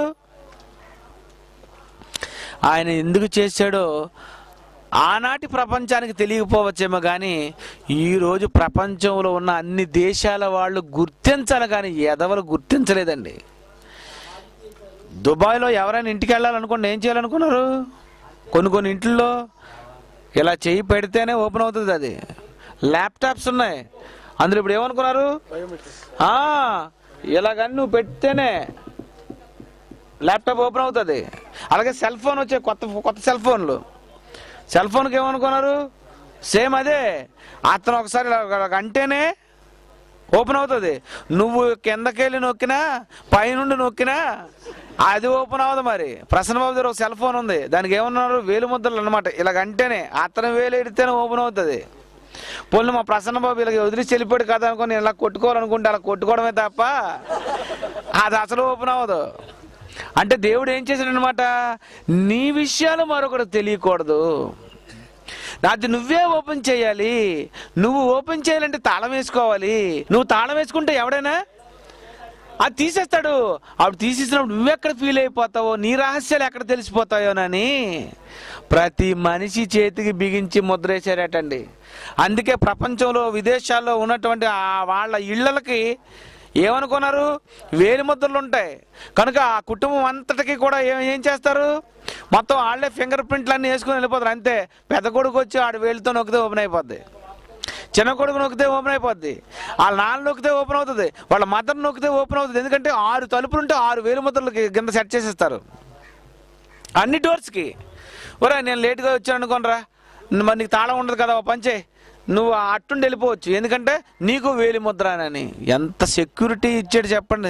ఆయన ఎందుకు చేశాడో ఆనాటి ప్రపంచానికి తెలియకపోవచ్చేమో కానీ ఈరోజు ప్రపంచంలో ఉన్న అన్ని దేశాల వాళ్ళు గుర్తించాలి కానీ ఎదవలు గుర్తించలేదండి దుబాయ్లో ఎవరైనా ఇంటికి వెళ్ళాలనుకోండి ఏం చేయాలనుకున్నారు కొన్ని కొన్ని ఇంట్లో ఇలా చెయ్యి పెడితేనే ఓపెన్ అవుతుంది అది ల్యాప్టాప్స్ ఉన్నాయి అందులో ఇప్పుడు ఏమనుకున్నారు ఆ, ఇలాగని నువ్వు పెడితేనే ల్యాప్టాప్ ఓపెన్ అవుతుంది అలాగే సెల్ ఫోన్ వచ్చే కొత్త కొత్త సెల్ ఫోన్లు సెల్ ఫోన్కి ఏమనుకున్నారు సేమ్ అదే అతను ఒకసారి ఇలా- ఇలా అంటేనే ఓపెన్ అవుతుంది నువ్వు కిందకెళ్ళి నొక్కినా పైనుండి నొక్కినా అది ఓపెన్ అవ్వదు మరి ప్రసన్న బాబు దగ్గర ఒక సెల్ ఫోన్ ఉంది దానికి ఏమన్నారు వేలు ముద్రలు అనమాట ఇలాగ అంటేనే అతను వేలు ఎడితేనే ఓపెన్ అవుతుంది పోనీ మా ప్రసన్న బాబు ఇలా వదిలేసి వెళ్ళిపోయాడు కదా అనుకుని ఇలా కొట్టుకోవాలనుకుంటే అలా కొట్టుకోవడమే తప్ప అది అసలు ఓపెన్ అవ్వదు అంటే దేవుడు ఏం చేశాడనమాట నీ విషయాలు మరొకరు తెలియకూడదు అది నువ్వే ఓపెన్ చేయాలి నువ్వు ఓపెన్ చేయాలంటే తాళం వేసుకోవాలి నువ్వు తాళం వేసుకుంటే ఎవడైనా అది తీసేస్తాడు అప్పుడు తీసేసినప్పుడు నువ్వెక్కడ ఫీల్ అయిపోతావో నీ రహస్యాలు ఎక్కడ తెలిసిపోతాయోనని ప్రతి మనిషి చేతికి బిగించి ముద్రేశారటండి అందుకే ప్రపంచంలో విదేశాల్లో ఉన్నటువంటి ఆ వాళ్ళ ఇళ్ళకి ఏమనుకున్నారు వేలి ముద్రలు ఉంటాయి కనుక ఆ కుటుంబం అంతటికి కూడా ఏం ఏం చేస్తారు మొత్తం వాళ్ళే ఫింగర్ ప్రింట్లు అన్నీ వేసుకుని వెళ్ళిపోతారు అంతే పెద్ద కొడుకు వచ్చి ఆడు వేలితో నొక్కితే ఓపెన్ అయిపోద్ది చిన్న కొడుకు నొక్కితే ఓపెన్ అయిపోద్ది వాళ్ళ నాన్న నొక్కితే ఓపెన్ అవుతుంది వాళ్ళ మదర్ నొక్కితే ఓపెన్ అవుతుంది ఎందుకంటే ఆరు తలుపులు ఉంటే ఆరు వేలు ముద్రలకి కింద సెట్ చేసేస్తారు అన్ని డోర్స్కి ఒరే నేను లేట్గా వచ్చాను అనుకోనరా మరి నీకు తాళం ఉండదు కదా ఓ పంచే నువ్వు ఆ అట్టుండి వెళ్ళిపోవచ్చు ఎందుకంటే నీకు వేలి ముద్ర అని ఎంత సెక్యూరిటీ ఇచ్చాడు చెప్పండి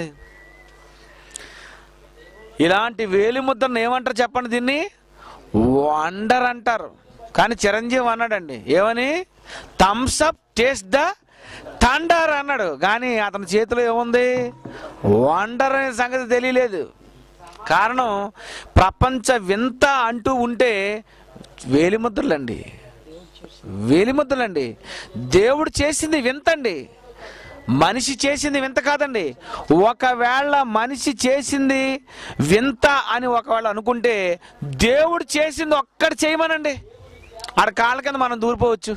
ఇలాంటి వేలి ముద్రను ఏమంటారు చెప్పండి దీన్ని వండర్ అంటారు కానీ చిరంజీవి అన్నాడండి ఏమని Thums Up taste the thunder అన్నాడు కానీ అతని చేతిలో ఏముంది వండర్ అనే సంగతి తెలియలేదు కారణం ప్రపంచ వింత అంటూ ఉంటే వేలిముద్రలండి వేలిముద్రలండి దేవుడు చేసింది వింతండి మనిషి చేసింది వింత కాదండి ఒకవేళ మనిషి చేసింది వింత అని ఒకవేళ అనుకుంటే దేవుడు చేసింది ఒక్కటి చేయమనండి ఆడ కాళ్ళ కింద మనం దూరిపోవచ్చు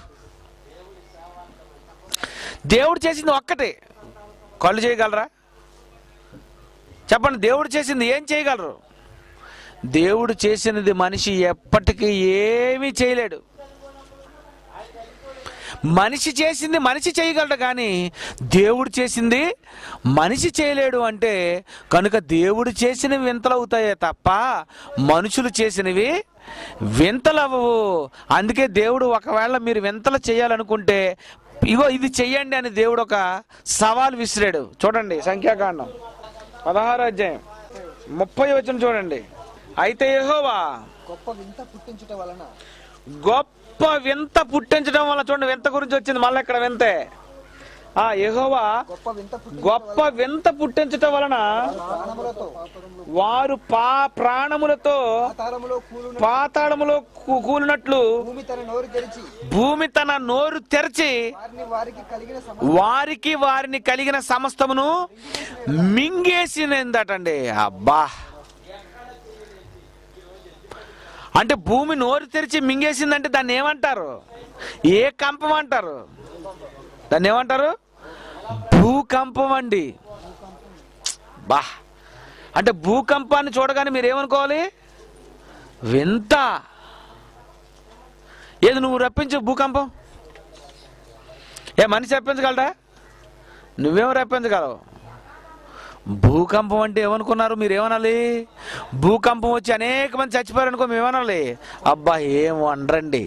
దేవుడు చేసింది ఒక్కటే కళ్ళు చేయగలరా చెప్పండి దేవుడు చేసింది ఏం చేయగలరు దేవుడు చేసినది మనిషి ఎప్పటికీ ఏమీ చేయలేడు మనిషి చేసింది మనిషి చేయగలడు కానీ దేవుడు చేసింది మనిషి చేయలేడు అంటే కనుక దేవుడు చేసినవి వింతలు అవుతాయే తప్ప మనుషులు చేసినవి వింతలు అవ్వవు అందుకే దేవుడు ఒకవేళ మీరు వింతలు చేయాలనుకుంటే ఇగో ఇది చెయ్యండి అని దేవుడు ఒక సవాల్ విసిరాడు చూడండి సంఖ్యాకాండం పదహారు అధ్యాయం ముప్పై వచ్చిన చూడండి అయితే యెహోవా గొప్ప వింత పుట్టించుట వలన గొప్ప వింత పుట్టించడం వల్ల చూడండి వింత గురించి వచ్చింది మళ్ళీ ఇక్కడ వింతే ఆ యెహోవా గొప్ప వింత పుట్టి గొప్ప వింత పుట్టించటం వలన ప్రాణములతో వారు పా ప్రాణములతో పాతాళములో కూలున పాతాళములో కూ- కూలినట్లు భూమి తన నోరు తెరిచి భూమి తన నోరు తెరిచి వారిని వారికి కలిగిన సమ వారికి వారిని కలిగిన సమస్తమును మింగేసినదటండి అబ్బా అంటే భూమి నోరు తెరిచి మింగేసిందంటే దాన్ని ఏమంటారు ఏ కంపం అంటారు దాన్ని ఏమంటారు భూకంపం అండి బా అంటే భూకంపాన్ని చూడగానే మీరు ఏమనుకోవాలి వింత ఏది నువ్వు రప్పించు భూకంపం ఏ మనిషి రప్పించగలరా నువ్వేం రప్పించగలవు భూకంపం అంటే ఏమనుకున్నారు మీరు ఏమనాలి భూకంపం వచ్చి అనేక మంది చచ్చిపోయారు అనుకో మేమనాలి అబ్బా ఏం వండరండి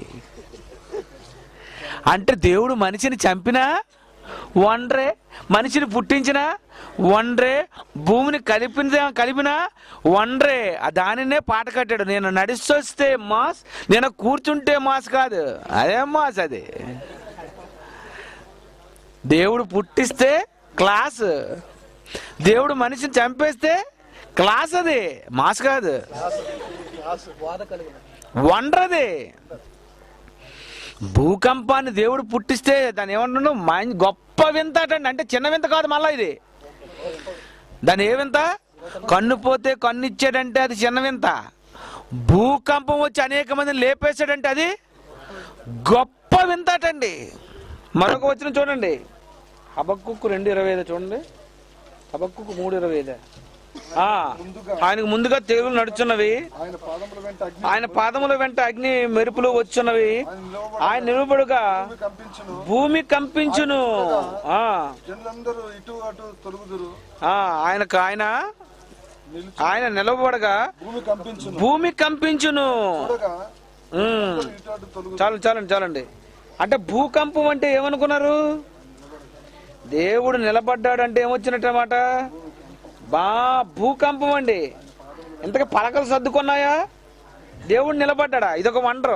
అంటే దేవుడు మనిషిని చంపినా వండ్రే మనిషిని పుట్టించినా వండ్రే భూమిని కలిపిన కలిపినా వండ్రే ఆ దానినే పాట కట్టాడు నేను నడిచొస్తే మాస్ నేను కూర్చుంటే మాస్ కాదు అదే మాస్ అది దేవుడు పుట్టిస్తే క్లాస్ దేవుడు మనిషిని చంపేస్తే క్లాస్ అది మాస్ కాదు బాధ కలిగిన వండ్రది భూకంపాన్ని దేవుడు పుట్టిస్తే దాన్ని ఏమంటున్నాడు మం- గొప్ప వింత అటండి అంటే చిన్న వింత కాదు మళ్ళా ఇది దాని ఏ వింత కన్ను పోతే కన్ను ఇచ్చాడంటే అది చిన్న వింత భూకంపం వచ్చి అనేక మందిని లేపేశాడంటే అది గొప్ప వింత అటండి మరొక వచ్చిన చూడండి హబక్కుకు రెండు ఇరవై ఐదు చూడండి హబక్కుకు మూడు ఇరవై ఐదు ఆ, ఆయనకు ముందుగా తెగులు నడుచున్నవి ఆయన పాదముల వెంట అగ్ని ఆయన పాదముల వెంట అగ్ని మెరుపులు వచ్చున్నవి ఆయన నిలవబడి ఆయన నిలుబడుగా కంపించును భూమి కంపించును ఆ జనులందరూ ఇటు అటు తొలుగుదురు ఆ, ఆయనకు ఆయన నిలిచి ఆయన నిలబడగా భూమి కంపించును భూమి కంపించును చూడగా ఉమ్. ఇటు అటు తొలుగు చాలు చాలండి చాలండి అంటే భూకంపం అంటే ఏమనుకున్నారు దేవుడు నిలబడ్డాడు అంటే ఏమొచ్చినట్టమాట బా భూకంపం అండి ఇంతకు పలకలు సర్దుకున్నాయా దేవుడు నిలబడ్డాడా ఇదొక వండరు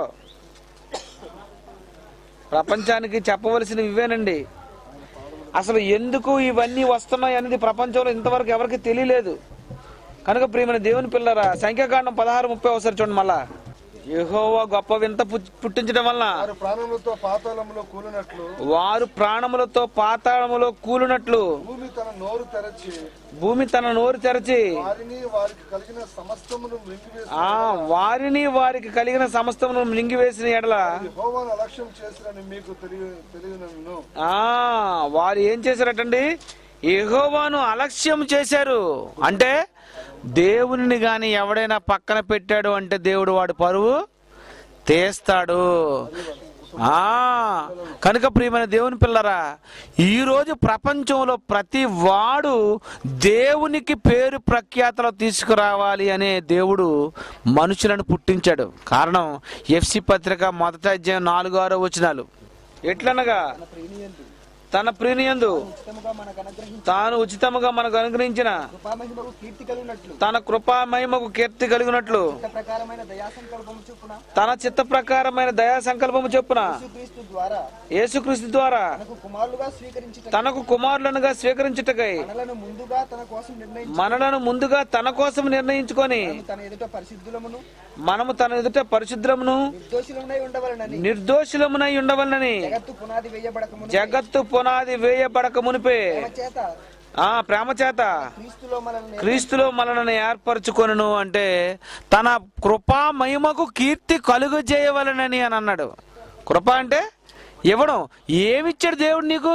ప్రపంచానికి చెప్పవలసినవి ఇవేనండి అసలు ఎందుకు ఇవన్నీ వస్తున్నాయి అనేది ప్రపంచంలో ఇంతవరకు ఎవరికి తెలియలేదు కనుక ప్రియమైన దేవుని పిల్లరా సంఖ్యాకాండం పదహారు ముప్పై ఒకసారి చూడండి మళ్ళా యెహోవా గొప్ప వింత పుట్- పుట్టించడం వలన వారి ప్రాణములతో పాతాళంలో కూలినట్లు వారు ప్రాణములతో పాతాళములో కూలినట్లు భూమి తన నోరు తెరచి భూమి తన నోరు తెరచి వారిని వారికి కలిగిన సమస్తమును మృంగివేసి ఆ వారిని వారికి కలిగిన సమస్తమును మింగివేసిన ఎడల యెహోవాను అలక్ష్యం చేసిరని మీకు తెలియ తెలియనను ఆ వారు ఏం చేశారటండి యెహోవాను అలక్ష్యం చేశారు అంటే దేవునిని గాని ఎవడైనా పక్కన పెట్టాడు అంటే దేవుడు వాడు పరువు తీస్తాడు ఆ కనుక ప్రియమైన దేవుని పిల్లరా ఈరోజు ప్రపంచంలో ప్రతి వాడు దేవునికి పేరు ప్రఖ్యాతలు తీసుకురావాలి అనే దేవుడు మనుషులను పుట్టించాడు కారణం ఎఫ్సి పత్రిక మొదటి అధ్యాయం నాలుగు ఆరో వచనాలు ఎట్లనగా తన ప్రేమియందు తన ప్రియనియందు ఉచితముగా మనకు అనుగ్రహించి తాను ఉచితముగా మనకు అనుగ్రహించిన కృపామహిమకు కీర్తి కలిగినట్లు తన కృపా మహిమకు కీర్తి కలిగినట్లు చిత్త ప్రకారమైన దయా సంకల్పము చొప్పున తన చిత్త ప్రకారమైన దయా సంకల్పము చొప్పున యేసుక్రీస్తు ద్వారా యేసుక్రీస్తు ద్వారా తనకు కుమారులుగా స్వీకరించి తనకు కుమారులనుగా స్వీకరించుటకై మనలను ముందుగా తన కోసం నిర్ణయించి మనలను ముందుగా తన కోసం నిర్ణయించుకొని తన ఎదుట పరిశుద్ధులమును మనము తన ఎదుట పరిశుద్రమును నిర్దోషులమై ఉండవలనని నిర్దోషులమునై ఉండవలనని జగత్తు పునాది వేయబడకమును జగత్తు పునాది వేయబడక మునిపే ప్రేమ చేత ఆ ప్రేమ చేత క్రీస్తులో మనల్ని క్రీస్తులో మనల్ని ఏర్పరచుకొనును అంటే తన కృపా మహిమకు కీర్తి కలుగు చేయవలనని అని అన్నాడు కృప అంటే ఇవ్వడం ఏమిచ్చాడు దేవుడు నీకు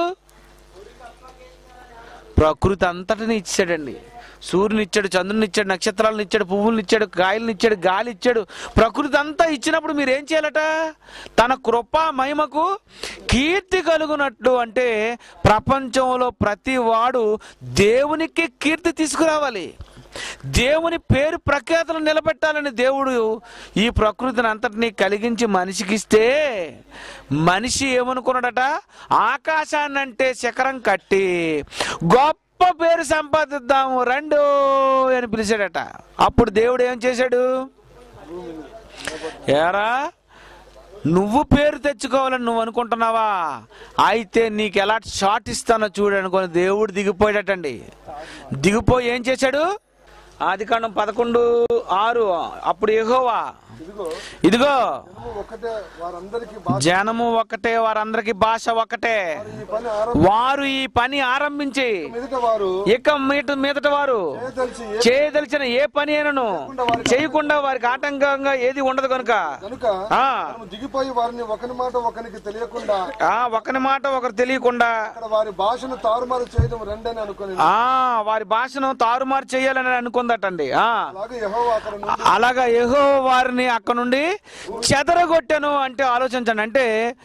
ప్రకృతి అంతటిని ఇచ్చాడండి సూర్యుని ఇచ్చాడు చంద్రుని ఇచ్చాడు నక్షత్రాలను ఇచ్చాడు పువ్వులను ఇచ్చాడు కాయలను ఇచ్చాడు గాలి ఇచ్చాడు ప్రకృతి అంతా ఇచ్చినప్పుడు మీరు ఏం చేయాలట తన కృపా మహిమకు కీర్తి కలుగునట్లు అంటే ప్రపంచంలో ప్రతి వాడు దేవునికి కీర్తి తీసుకురావాలి దేవుని పేరు ప్రఖ్యాతలు నిలబెట్టాలని దేవుడు ఈ ప్రకృతిని అంతటినీ కలిగించి మనిషికిస్తే మనిషి ఏమనుకున్నాడట ఆకాశాన్ని అంటే శిఖరం కట్టి గొప్ప పేరు సంపాదిద్దాము రండు అని పిలిచాడట అప్పుడు దేవుడు ఏం చేశాడు ఏరా నువ్వు పేరు తెచ్చుకోవాలని నువ్వు అనుకుంటున్నావా అయితే నీకు ఎలా షాట్ ఇస్తానో చూడు అనుకొని దేవుడు దిగిపోయాడటండి దిగిపోయి ఏం చేశాడు ఆది కాండం పదకొండు ఆరు అప్పుడు ఎహోవా ఇదిగో ఇదిగో జనము ఒకటే వారందరికీ భాష జనము ఒకటే వారందరికి భాష ఒకటే ఈ పని ఆరంభ వారు ఈ పని ఆరంభించి మీదట వారు ఇక మీట మీదట వారు తెలిసి చేయదలిచిన ఏ పని అయినను చేయకుండా వారికి ఆటంకంగా ఏది ఉండదు కనుక కనుక ఆ మనము దిగిపోయి వారిని ఒకరి మాట ఒకరికి తెలియకుండా ఆ ఒకరి మాట ఒకరు తెలియకుండా అక్కడ వారి భాషను తారుమారు చేయడం రెండని అనుకుని ఆ వారి భాషను తారుమారు చేయాలని అనుకుందటండి ఆ అలాగే యెహోవా అక్కడ నుండి అలాగా యెహో వారిని అక్కడ నుండి చెదరగొట్టాను అంటే ఆలోచించండి అంటే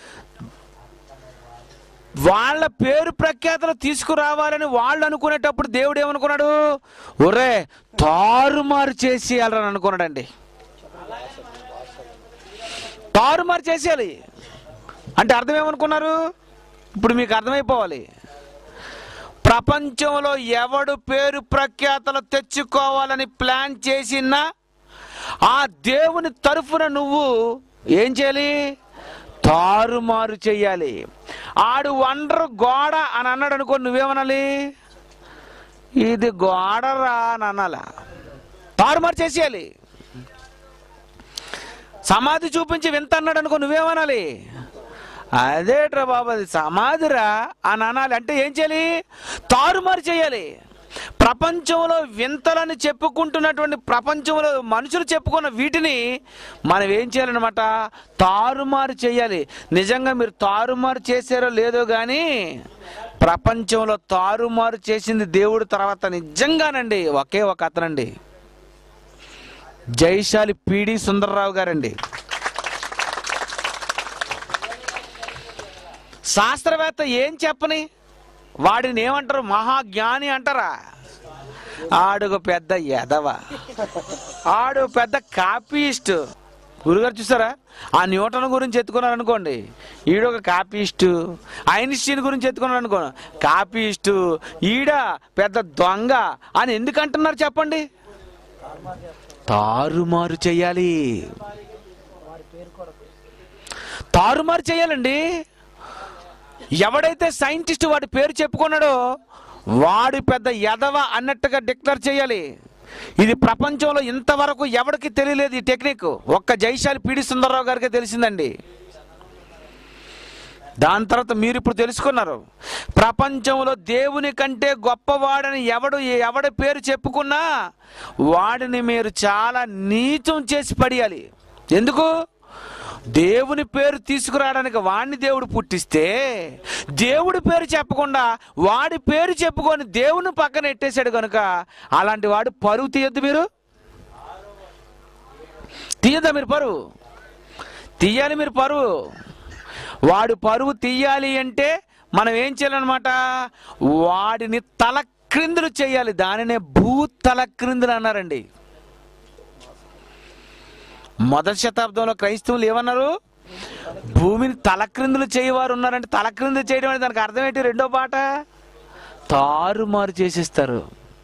వాళ్ళ పేరు ప్రఖ్యాతలు తీసుకురావాలని వాళ్ళు అనుకునేటప్పుడు దేవుడు ఏమనుకున్నాడు ఒరే తారుమారు చేసేయాలని అనుకున్నాడండి తారుమారు చేసేయాలి అంటే అర్థం ఏమనుకున్నారు ఇప్పుడు మీకు అర్థమైపోవాలి ప్రపంచంలో ఎవడు పేరు ప్రఖ్యాతలు తెచ్చుకోవాలని ప్లాన్ చేసినా ఆ దేవుని తరఫున నువ్వు ఏం చేయాలి తారుమారు చెయ్యాలి ఆడు వండరు గోడ అని అన్నాడు అనుకో నువ్వేమనాలి ఇది గోడరా అని అనాల తారుమారు చేసేయాలి సమాధి చూపించి వింత అన్నాడు అనుకో నువ్వేమనాలి అదేట్రా బాబు అది సమాధిరా అని అనాలి అంటే ఏం చేయాలి తారుమారు చేయాలి ప్రపంచంలో వింతలని చెప్పుకుంటున్నటువంటి ప్రపంచంలో మనుషులు చెప్పుకున్న వీటిని మనం ఏం చేయాలన్నమాట తారుమారు చేయాలి నిజంగా మీరు తారుమారు చేశారో లేదో కానీ ప్రపంచంలో తారుమారు చేసింది దేవుడు తర్వాత నిజంగానండి ఒకే ఒక అతనండి జైశాలి పిడి సుందరరావు గారండి శాస్త్రవేత్త ఏం చెప్పని వాడిని ఏమంటారు మహాజ్ఞాని అంటారా ఆడుగు పెద్ద ఎదవ ఆడు పెద్ద కాపీస్ట్ గురుగారు చూసారా ఆ న్యూటన్ గురించి ఎత్తుకున్నారు అనుకోండి ఈడ ఒక కాపీస్ట్ ఐన్స్టీన్ గురించి ఎత్తుకున్నారు అనుకో కాపీస్ట్ ఈడ పెద్ద దొంగ అని ఎందుకు అంటున్నారు చెప్పండి తారుమారు చెయ్యాలి తారుమారు చేయాలండి ఎవడైతే సైంటిస్ట్ వాడి పేరు చెప్పుకున్నాడో వాడు పెద్ద ఎదవ అన్నట్టుగా డిక్లేర్ చేయాలి ఇది ప్రపంచంలో ఇంతవరకు ఎవరికి తెలియలేదు ఈ టెక్నిక్ ఒక్క జైశాలి పీడి సుందరరావు గారికి తెలిసిందండి దాని తర్వాత మీరు ఇప్పుడు తెలుసుకున్నారు ప్రపంచంలో దేవుని కంటే గొప్పవాడని ఎవడు ఎవడి పేరు చెప్పుకున్నా వాడిని మీరు చాలా నీచం చేసి పడేయాలి ఎందుకు దేవుని పేరు తీసుకురావడానికి వాడిని దేవుడు పుట్టిస్తే దేవుడి పేరు చెప్పకుండా వాడి పేరు చెప్పుకొని దేవుని పక్కన ఎట్టేశాడు కనుక అలాంటి వాడు పరువు తీయద్దు మీరు తీయద్దా మీరు పరువు తీయాలి మీరు పరువు వాడు పరువు తీయాలి అంటే మనం ఏం చేయాలన్నమాట వాడిని తల క్రిందులు చేయాలి దానినే భూ తల క్రిందులు అన్నారండి మొదటి శతాబ్దంలో క్రైస్తవులు ఏమన్నారు భూమిని తలక్రిందులు చేయవారు ఉన్నారంటే తలక్రిందులు చేయడం అంటే దానికి అర్థం ఏంటి రెండో పాట తారుమారు చేసేస్తారు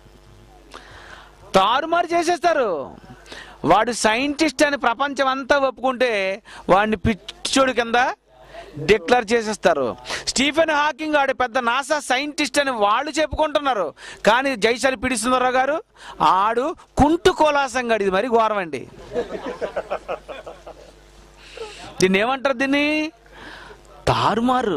తారుమారు చేసేస్తారు వాడు సైంటిస్ట్ అని ప్రపంచం అంతా ఒప్పుకుంటే వాడిని పిచ్చోడు కింద డిక్లేర్ చేసేస్తారు స్టీఫెన్ హాకింగ్ ఆడు పెద్ద నాసా సైంటిస్ట్ అని వాళ్ళు చెప్పుకుంటున్నారు కానీ జైశాలి పిడి సుందరరావు గారు ఆడు కుంటు కోలాసంగాడు ఇది మరి ఘోరం అండి దీన్ని ఏమంటారు దీన్ని తారుమారు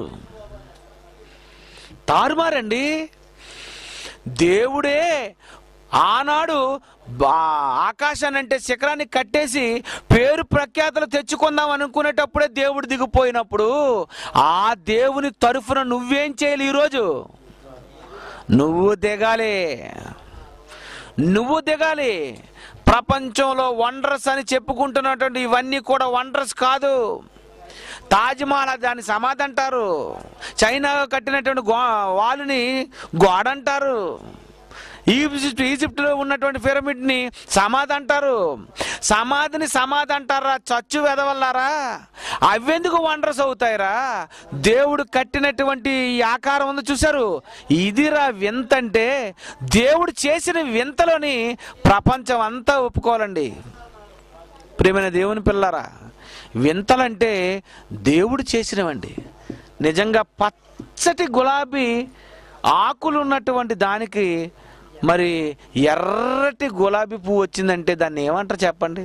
తారుమారండి దేవుడే ఆనాడు బా- ఆకాశాన్ని అంటే శిఖరాన్ని కట్టేసి పేరు ప్రఖ్యాతలు తెచ్చుకుందాం అనుకునేటప్పుడే దేవుడు దిగిపోయినప్పుడు ఆ దేవుని తరఫున నువ్వేం చేయాలి ఈరోజు నువ్వు దిగాలి నువ్వు దిగాలి ప్రపంచంలో వండర్స్ అని చెప్పుకుంటున్నటువంటి ఇవన్నీ కూడా వండర్స్ కాదు తాజ్మహల్ దాన్ని సమాధి అంటారు చైనా కట్టినటువంటి గో వాళ్ళని గోడ అంటారు ఈజిప్ట్ ఈజిప్ట్లో ఉన్నటువంటి పిరమిడ్ని సమాధి అంటారు సమాధిని సమాధి అంటారా చచ్చు వెదవల్లారా అవెందుకు వండర్స్ అవుతాయిరా దేవుడు కట్టినటువంటి ఈ ఆకారం ఉంది చూశారు ఇదిరా వింత అంటే దేవుడు చేసిన వింతలోని ప్రపంచం అంతా ఒప్పుకోవాలండి ప్రేమైన దేవుని పిల్లరా వింతలంటే దేవుడు చేసినవండి నిజంగా పచ్చటి గులాబీ ఆకులు ఉన్నటువంటి దానికి మరి ఎర్రటి గులాబీ పువ్వు వచ్చిందంటే దాన్ని ఏమంటారు చెప్పండి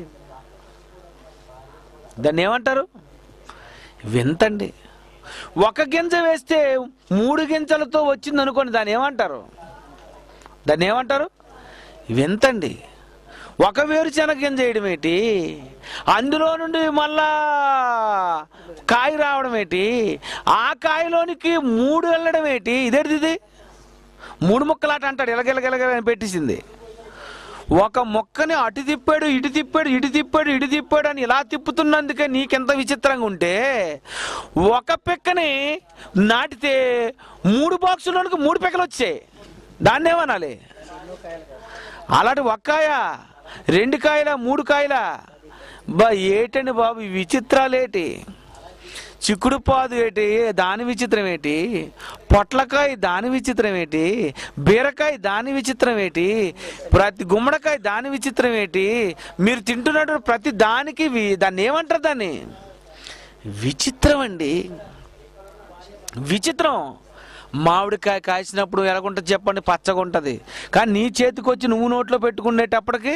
దాన్ని ఏమంటారు వింతండి ఒక గింజ వేస్తే మూడు గింజలతో వచ్చింది అనుకోండి దాన్ని ఏమంటారు దాన్ని ఏమంటారు వింతండి ఒక వేరుశనగ గింజ వేయడం ఏంటి అందులో నుండి మళ్ళా కాయ రావడం ఏంటి ఆ కాయలోనికి మూడు వెళ్ళడం ఏంటి ఇదేంటిది ఇది మూడు ముక్కలాట అంటాడు ఎలగెలగెలగ అని పెట్టేసింది ఒక మొక్కని అటు తిప్పాడు ఇటు తిప్పాడు ఇటు తిప్పాడు ఇటు తిప్పాడు అని ఇలా తిప్పుతున్నందుకే నీకెంత విచిత్రంగా ఉంటే ఒక పిక్కని నాటితే మూడు బాక్సులోనికి మూడు పిక్కలు వచ్చాయి దాన్ని ఏమనాలి అలాంటి ఒక్కాయ రెండు కాయల మూడు కాయల బా ఏటండి బాబు ఈ విచిత్రాలేటి చిక్కుడు పాదు ఏంటి దాని విచిత్రం ఏంటి పొట్లకాయ దాని విచిత్రం ఏంటి బీరకాయ దాని విచిత్రం ఏంటి ప్రతి గుమ్మడికాయ దాని విచిత్రం ఏంటి మీరు తింటున్నటువంటి ప్రతి దానికి వి- దాన్ని ఏమంటారు దాన్ని విచిత్రం అండి విచిత్రం మామిడికాయ కాసినప్పుడు ఎలాగుంటుంది చెప్పండి పచ్చగా ఉంటుంది కానీ నీ చేతికి వచ్చి నువ్వు నోట్లో పెట్టుకునేటప్పటికి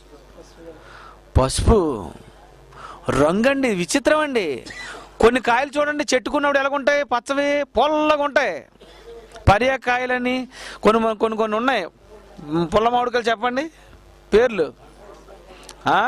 పసుపు రంగండి విచిత్రం అండి కొన్ని కాయలు చూడండి చెట్టుకున్నప్పుడు ఎలాగుంటాయి పచ్చవి పొల్లగా ఉంటాయి పరియా కాయలని కొన్ని కొన్ని కొన్ని ఉన్నాయి మ్, పుల్ల మామిడికాయలు చెప్పండి పేర్లు ఆ?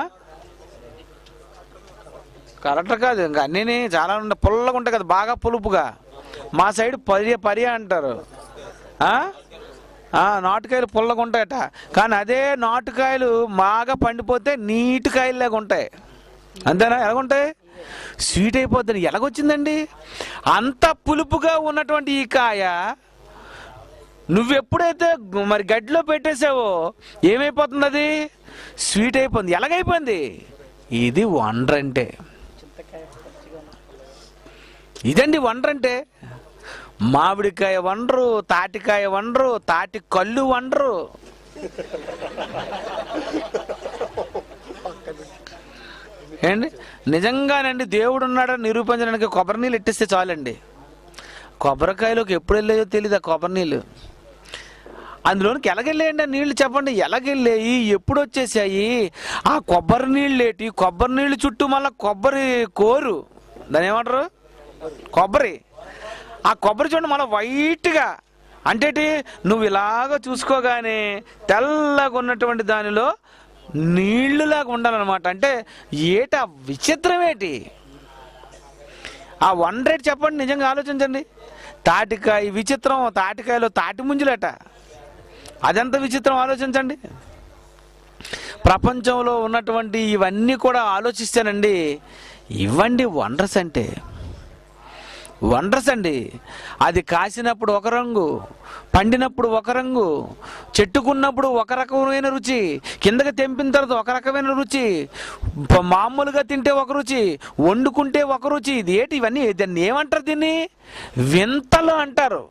కరెక్ట్ కాదు ఇంకా అన్నీ చాలా ఉంటాయి పుల్లగా ఉంటాయి కదా బాగా పులుపుగా మా సైడ్ పరియా పరియా అంటారు ఆ? ఆ, నాటుకాయలు పుల్లగా ఉంటాయట కానీ అదే నాటుకాయలు బాగా పండిపోతే నీటి కాయల్లాగా ఉంటాయి అంతేనా ఎలాగుంటాయి స్వీట్ అయిపోద్దని ఎలాగొచ్చిందండి అంత పులుపుగా ఉన్నటువంటి ఈ కాయ నువ్వెప్పుడైతే గు- మరి గడ్డిలో పెట్టేసావో ఏమైపోతుంది అది స్వీట్ అయిపోయింది ఎలాగైపోయింది ఇది వండర్ అంటే ఇదండి వండర్ అంటే మామిడికాయ వండరు తాటికాయ వండరు తాటి కళ్ళు వండరు ఏండి నిజంగానండి దేవుడు ఉన్నాడని నిరూపించడానికి కొబ్బరి నీళ్ళు ఎట్టిస్తే చాలండి కొబ్బరికాయలోకి ఎప్పుడు వెళ్ళాయో తెలియదు ఆ కొబ్బరి నీళ్ళు అందులోనికి ఎలాగెళ్ళేయండి ఆ నీళ్లు చెప్పండి ఎలాగెళ్ళాయి ఎప్పుడు వచ్చేసాయి ఆ కొబ్బరి నీళ్ళు ఏంటి కొబ్బరి నీళ్ళు చుట్టూ మళ్ళీ కొబ్బరి కోరు దాని ఏమంటారు కొబ్బరి ఆ కొబ్బరి చూడండి మళ్ళీ వైట్గా అంటేటి నువ్వు ఇలాగ చూసుకోగానే తెల్లగా ఉన్నటువంటి దానిలో నీళ్లులాగా ఉండాలన్నమాట అంటే ఏట విచిత్రం ఏంటి ఆ వన్ రేట్ చెప్పండి నిజంగా ఆలోచించండి తాటికాయ విచిత్రం తాటికాయలో తాటి ముంజులట అదెంత విచిత్రం ఆలోచించండి ప్రపంచంలో ఉన్నటువంటి ఇవన్నీ కూడా ఆలోచిస్తానండి ఇవ్వండి వండర్స్ అంటే వండర్స్ అండి అది కాసినప్పుడు ఒక రంగు పండినప్పుడు ఒక రంగు చెట్టుకున్నప్పుడు ఒక రకమైన రుచి కిందకి తెంపిన తర్వాత ఒక రకమైన రుచి ప- మామూలుగా తింటే ఒక రుచి వండుకుంటే ఒక రుచి ఇది ఏంటి ఇవన్నీ దాన్ని ఏమంటారు దీన్ని వింతలు అంటారు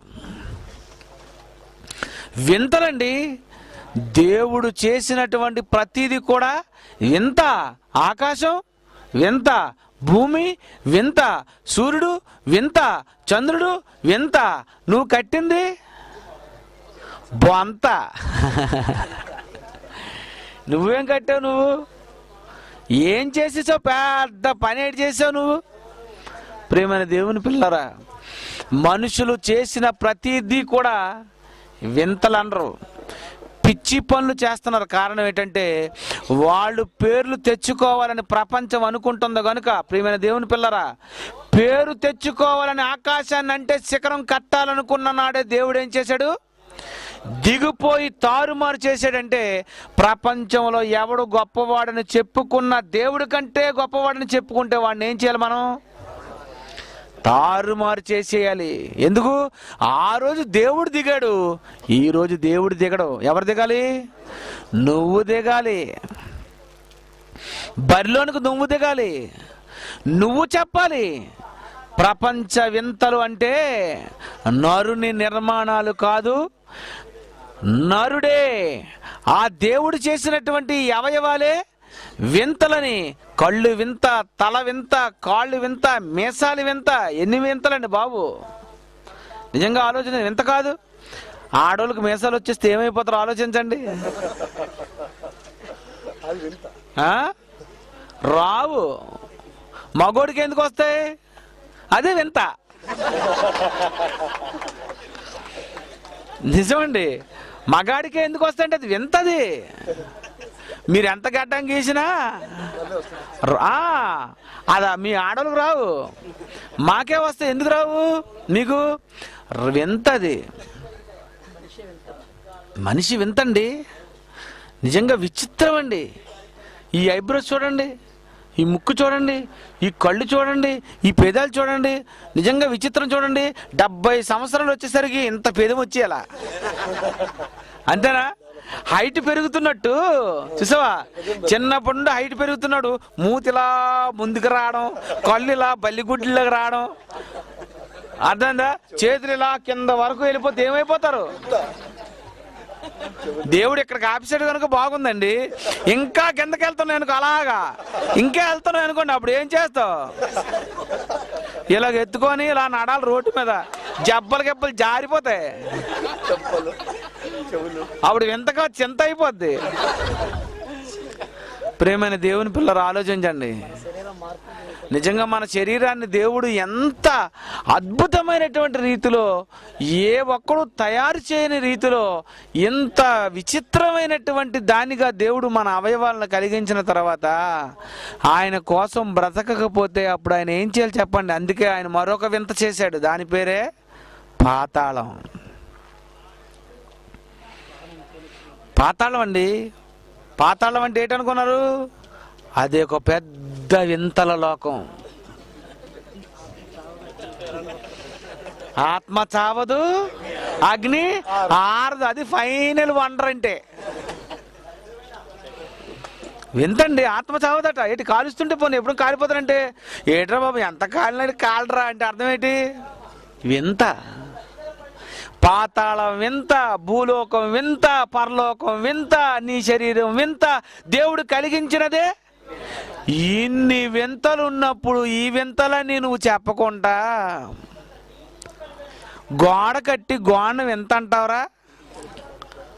వింతలండి దేవుడు చేసినటువంటి ప్రతిదీ కూడా వింత ఆకాశం వింత భూమి వింత సూర్యుడు వింత చంద్రుడు వింత నువ్వు కట్టింది బొంత నువ్వేం కట్టావు నువ్వు ఏం చేసేసావు పెద్ద పని ఏంటి చేసావు నువ్వు ప్రేమైన దేవుని పిల్లరా మనుషులు చేసిన ప్రతిదీ కూడా వింతలు అనరు పిచ్చి పనులు చేస్తున్నారు కారణం ఏంటంటే వాళ్ళు పేర్లు తెచ్చుకోవాలని ప్రపంచం అనుకుంటుందో గనుక ప్రియమైన దేవుని పిల్లరా పేరు తెచ్చుకోవాలని ఆకాశాన్ని అంటే శిఖరం కట్టాలనుకున్న నాడే దేవుడు ఏం చేశాడు దిగిపోయి తారుమారు చేశాడంటే ప్రపంచంలో ఎవడు గొప్పవాడని చెప్పుకున్న దేవుడి కంటే గొప్పవాడని చెప్పుకుంటే వాడిని ఏం చేయాలి మనం తారుమారు చేసేయాలి ఎందుకు ఆ రోజు దేవుడు దిగాడు ఈ రోజు దేవుడు దిగడు ఎవరు దిగాలి నువ్వు దిగాలి బరిలోనికి నువ్వు దిగాలి నువ్వు చెప్పాలి ప్రపంచ వింతలు అంటే నరుని నిర్మాణాలు కాదు నరుడే ఆ దేవుడు చేసినటువంటి ఈ అవయవాలే వింతలని కళ్ళు వింత తల వింత కాళ్ళు వింత మీసాలు వింత ఎన్ని వింతలండి బాబు నిజంగా ఆలోచన వింత కాదు ఆడోళ్ళకి మీసాలు వచ్చేస్తే ఏమైపోతారో ఆలోచించండి అది వింత ఆ? రావు మగోడికి ఎందుకు వస్తాయి అదే వింత నిజమండి మగాడికి ఎందుకు వస్తాయంటే అది వింతది మీరు ఎంత గడ్డం గీసినా రా అదా మీ ఆడలకు రావు మాకే వస్తాయి ఎందుకు రావు మీకు వింతది మనిషి వింతండి నిజంగా విచిత్రం అండి ఈ ఐబ్రోస్ చూడండి ఈ ముక్కు చూడండి ఈ కళ్ళు చూడండి ఈ పెదాలు చూడండి నిజంగా విచిత్రం చూడండి డెబ్బై సంవత్సరాలు వచ్చేసరికి ఇంత పెదం వచ్చేయాలా అంతేనా హైట్ పెరుగుతున్నట్టు చూసావా చిన్నప్పటి నుండి హైట్ పెరుగుతున్నాడు మూతిలా ముందుకు రావడం కళ్ళు ఇలా బల్లిగుడ్లకి రావడం అర్థమైందా చేతులు ఇలా కింద వరకు వెళ్ళిపోతే ఏమైపోతారు దేవుడు ఇక్కడికి ఆపిసాడు కనుక బాగుందండి ఇంకా కిందకి వెళ్తున్నావు అనుకో అలాగా ఇంకా వెళ్తున్నావు అనుకోండి అప్పుడు ఏం చేస్తావు ఇలాగ ఎత్తుకొని ఇలా నడాలి రోడ్డు మీద జబ్బలు గెబ్బలు జారిపోతాయి చెప్పలు చెవులు అప్పుడు వింతగా చింత అయిపోద్ది ప్రేమైన దేవుని పిల్లలు ఆలోచించండి నిజంగా మన శరీరాన్ని దేవుడు ఎంత అద్భుతమైనటువంటి రీతిలో ఏ ఒక్కడు తయారు చేయని రీతిలో ఇంత విచిత్రమైనటువంటి దానిగా దేవుడు మన అవయవాలను కలిగించిన తర్వాత ఆయన కోసం బ్రతకకపోతే అప్పుడు ఆయన ఏం చేయాలి చెప్పండి అందుకే ఆయన మరొక వింత చేశాడు దాని పేరే పాతాళం పాతాళం అండి పాతాళం అంటే ఏంటనుకున్నారు అది ఒక పెద్ద వింతల లోకం ఆత్మ చావదు అగ్ని ఆరదు అది ఫైనల్ వండర్ అంటే వింతండి ఆత్మ చావదట ఏంటి కాలుస్తుంటే పోనీ ఎప్పుడు కాలిపోతారంటే ఏట్రా బాబు ఎంత కాలినాడు కాలరా అంటే అర్థం ఏంటి వింత పాతాళం వింత భూలోకం వింత పరలోకం వింత నీ శరీరం వింత దేవుడు కలిగించినదే ఇన్ని వింతలు ఉన్నప్పుడు ఈ వింతలని నువ్వు చెప్పకుండా గోడ కట్టి గోడ వింత అంటావురా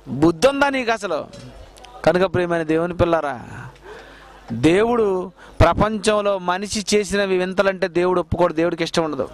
బుద్ధి ఉందా నీకు అసలు కనుక ప్రియమైన దేవుని పిల్లరా దేవుడు ప్రపంచంలో మనిషి చేసినవి వింతలంటే దేవుడు ఒప్పుకోడు దేవుడికి ఇష్టం ఉండదు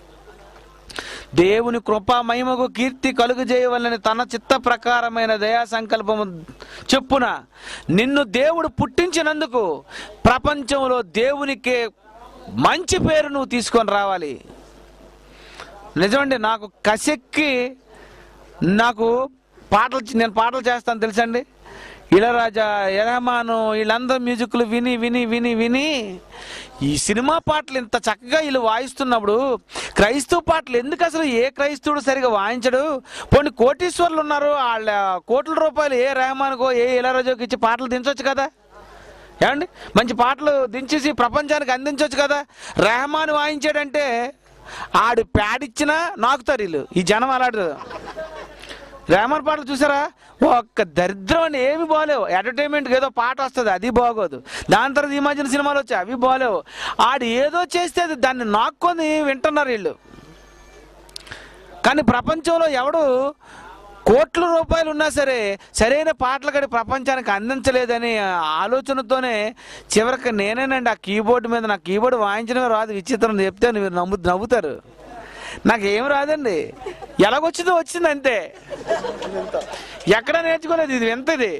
దేవుని కృపా మహిమకు కీర్తి కలుగు చేయవలని తన చిత్త ప్రకారమైన దయా సంకల్పము చెప్పున నిన్ను దేవుడు పుట్టించినందుకు ప్రపంచంలో దేవునికే మంచి పేరు నువ్వు తీసుకొని రావాలి నిజమండి నాకు కసెక్కి నాకు పాటలు నేను పాటలు చేస్తాను తెలుసండి ఇళరాజా యరహమాను వీళ్ళందరూ మ్యూజిక్లు విని విని విని విని ఈ సినిమా పాటలు ఇంత చక్కగా వీళ్ళు వాయిస్తున్నప్పుడు క్రైస్తవ పాటలు ఎందుకు అసలు ఏ క్రైస్తవుడు సరిగా వాయించడు పోనీ కోటీశ్వర్లు ఉన్నారు వాళ్ళ కోట్ల రూపాయలు ఏ రెహమాన్కో ఏ ఇళరాజోకి ఇచ్చి పాటలు దించవచ్చు కదా ఏమండి మంచి పాటలు దించేసి ప్రపంచానికి అందించవచ్చు కదా రెహమాన్ వాయించాడంటే ఆడు ప్యాడిచ్చినా నాకుతారు వీళ్ళు ఈ జనం అలాంటి రెహమాన్ పాటలు చూసారా ఒక్క దరిద్రం అని ఏమి బాగలేవు ఎంటర్టైన్మెంట్కి ఏదో పాట వస్తుంది అది బాగోదు దాని తర్వాత ఈ మధ్యన సినిమాలు వచ్చాయి అవి బాగలేవు ఆడు ఏదో చేస్తే అది దాన్ని నాక్కొని వింటున్నారు వీళ్ళు కానీ ప్రపంచంలో ఎవడు కోట్ల రూపాయలు ఉన్నా సరే సరైన పాటలు కడి ప్రపంచానికి అందించలేదని ఆలోచనతోనే చివరికి నేనేనండి ఆ కీబోర్డు మీద నా కీబోర్డ్ వాయించడమే రాదు విచిత్రం చెప్తే మీరు నమ్ము నవ్వుతారు నాకు ఏం రాదండి ఎలాగొచ్చిందో వచ్చింది అంతే ఎక్కడ నేర్చుకోలేదు ఇది ఎంత ఇది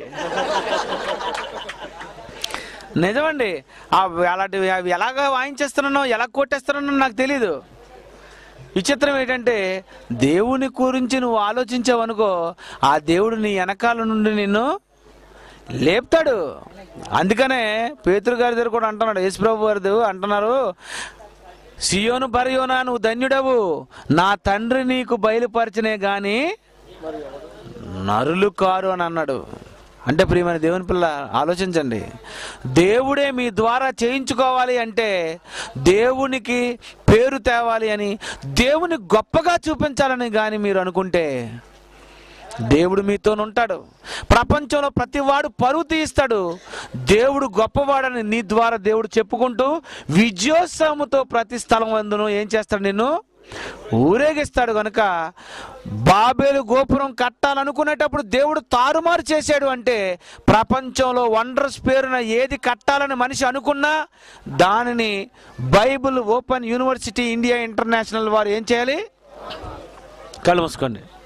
నిజమండి ఆ అలాంటివి అవి ఎలాగ వాయించేస్తున్నానో ఎలా కొట్టేస్తున్నానో నాకు తెలీదు విచిత్రం ఏంటంటే దేవుని గురించి నువ్వు ఆలోచించావనుకో ఆ దేవుడు నీ వెనకాల నుండి నిన్ను లేపుతాడు అందుకనే పేతురు గారి దగ్గర కూడా అంటున్నాడు యేసుప్రభు గారి అంటున్నారు సియోను బరయోనా నువ్వు ధన్యుడవు నా తండ్రి నీకు బయలుపరచనే గాని నరులు కారు అని అన్నాడు అంటే ప్రియమైన దేవుని పిల్ల ఆలోచించండి దేవుడే మీ ద్వారా చేయించుకోవాలి అంటే దేవునికి పేరు తేవాలి అని దేవుని గొప్పగా చూపించాలని కానీ మీరు అనుకుంటే దేవుడు మీతో ఉంటాడు ప్రపంచంలో ప్రతివాడు పరువు తీస్తాడు దేవుడు గొప్పవాడని నీ ద్వారా దేవుడు చెప్పుకుంటూ విజయోత్సవముతో ప్రతి స్థలం అందును ఏం చేస్తాడు నిన్ను ఊరేగిస్తాడు కనుక బాబేలు గోపురం కట్టాలనుకునేటప్పుడు దేవుడు తారుమారు చేశాడు అంటే ప్రపంచంలో వండర్స్ పేరున ఏది కట్టాలని మనిషి అనుకున్నా దానిని Bible Open University India International వారు ఏం చేయాలి కళ్ళు మూసుకోండి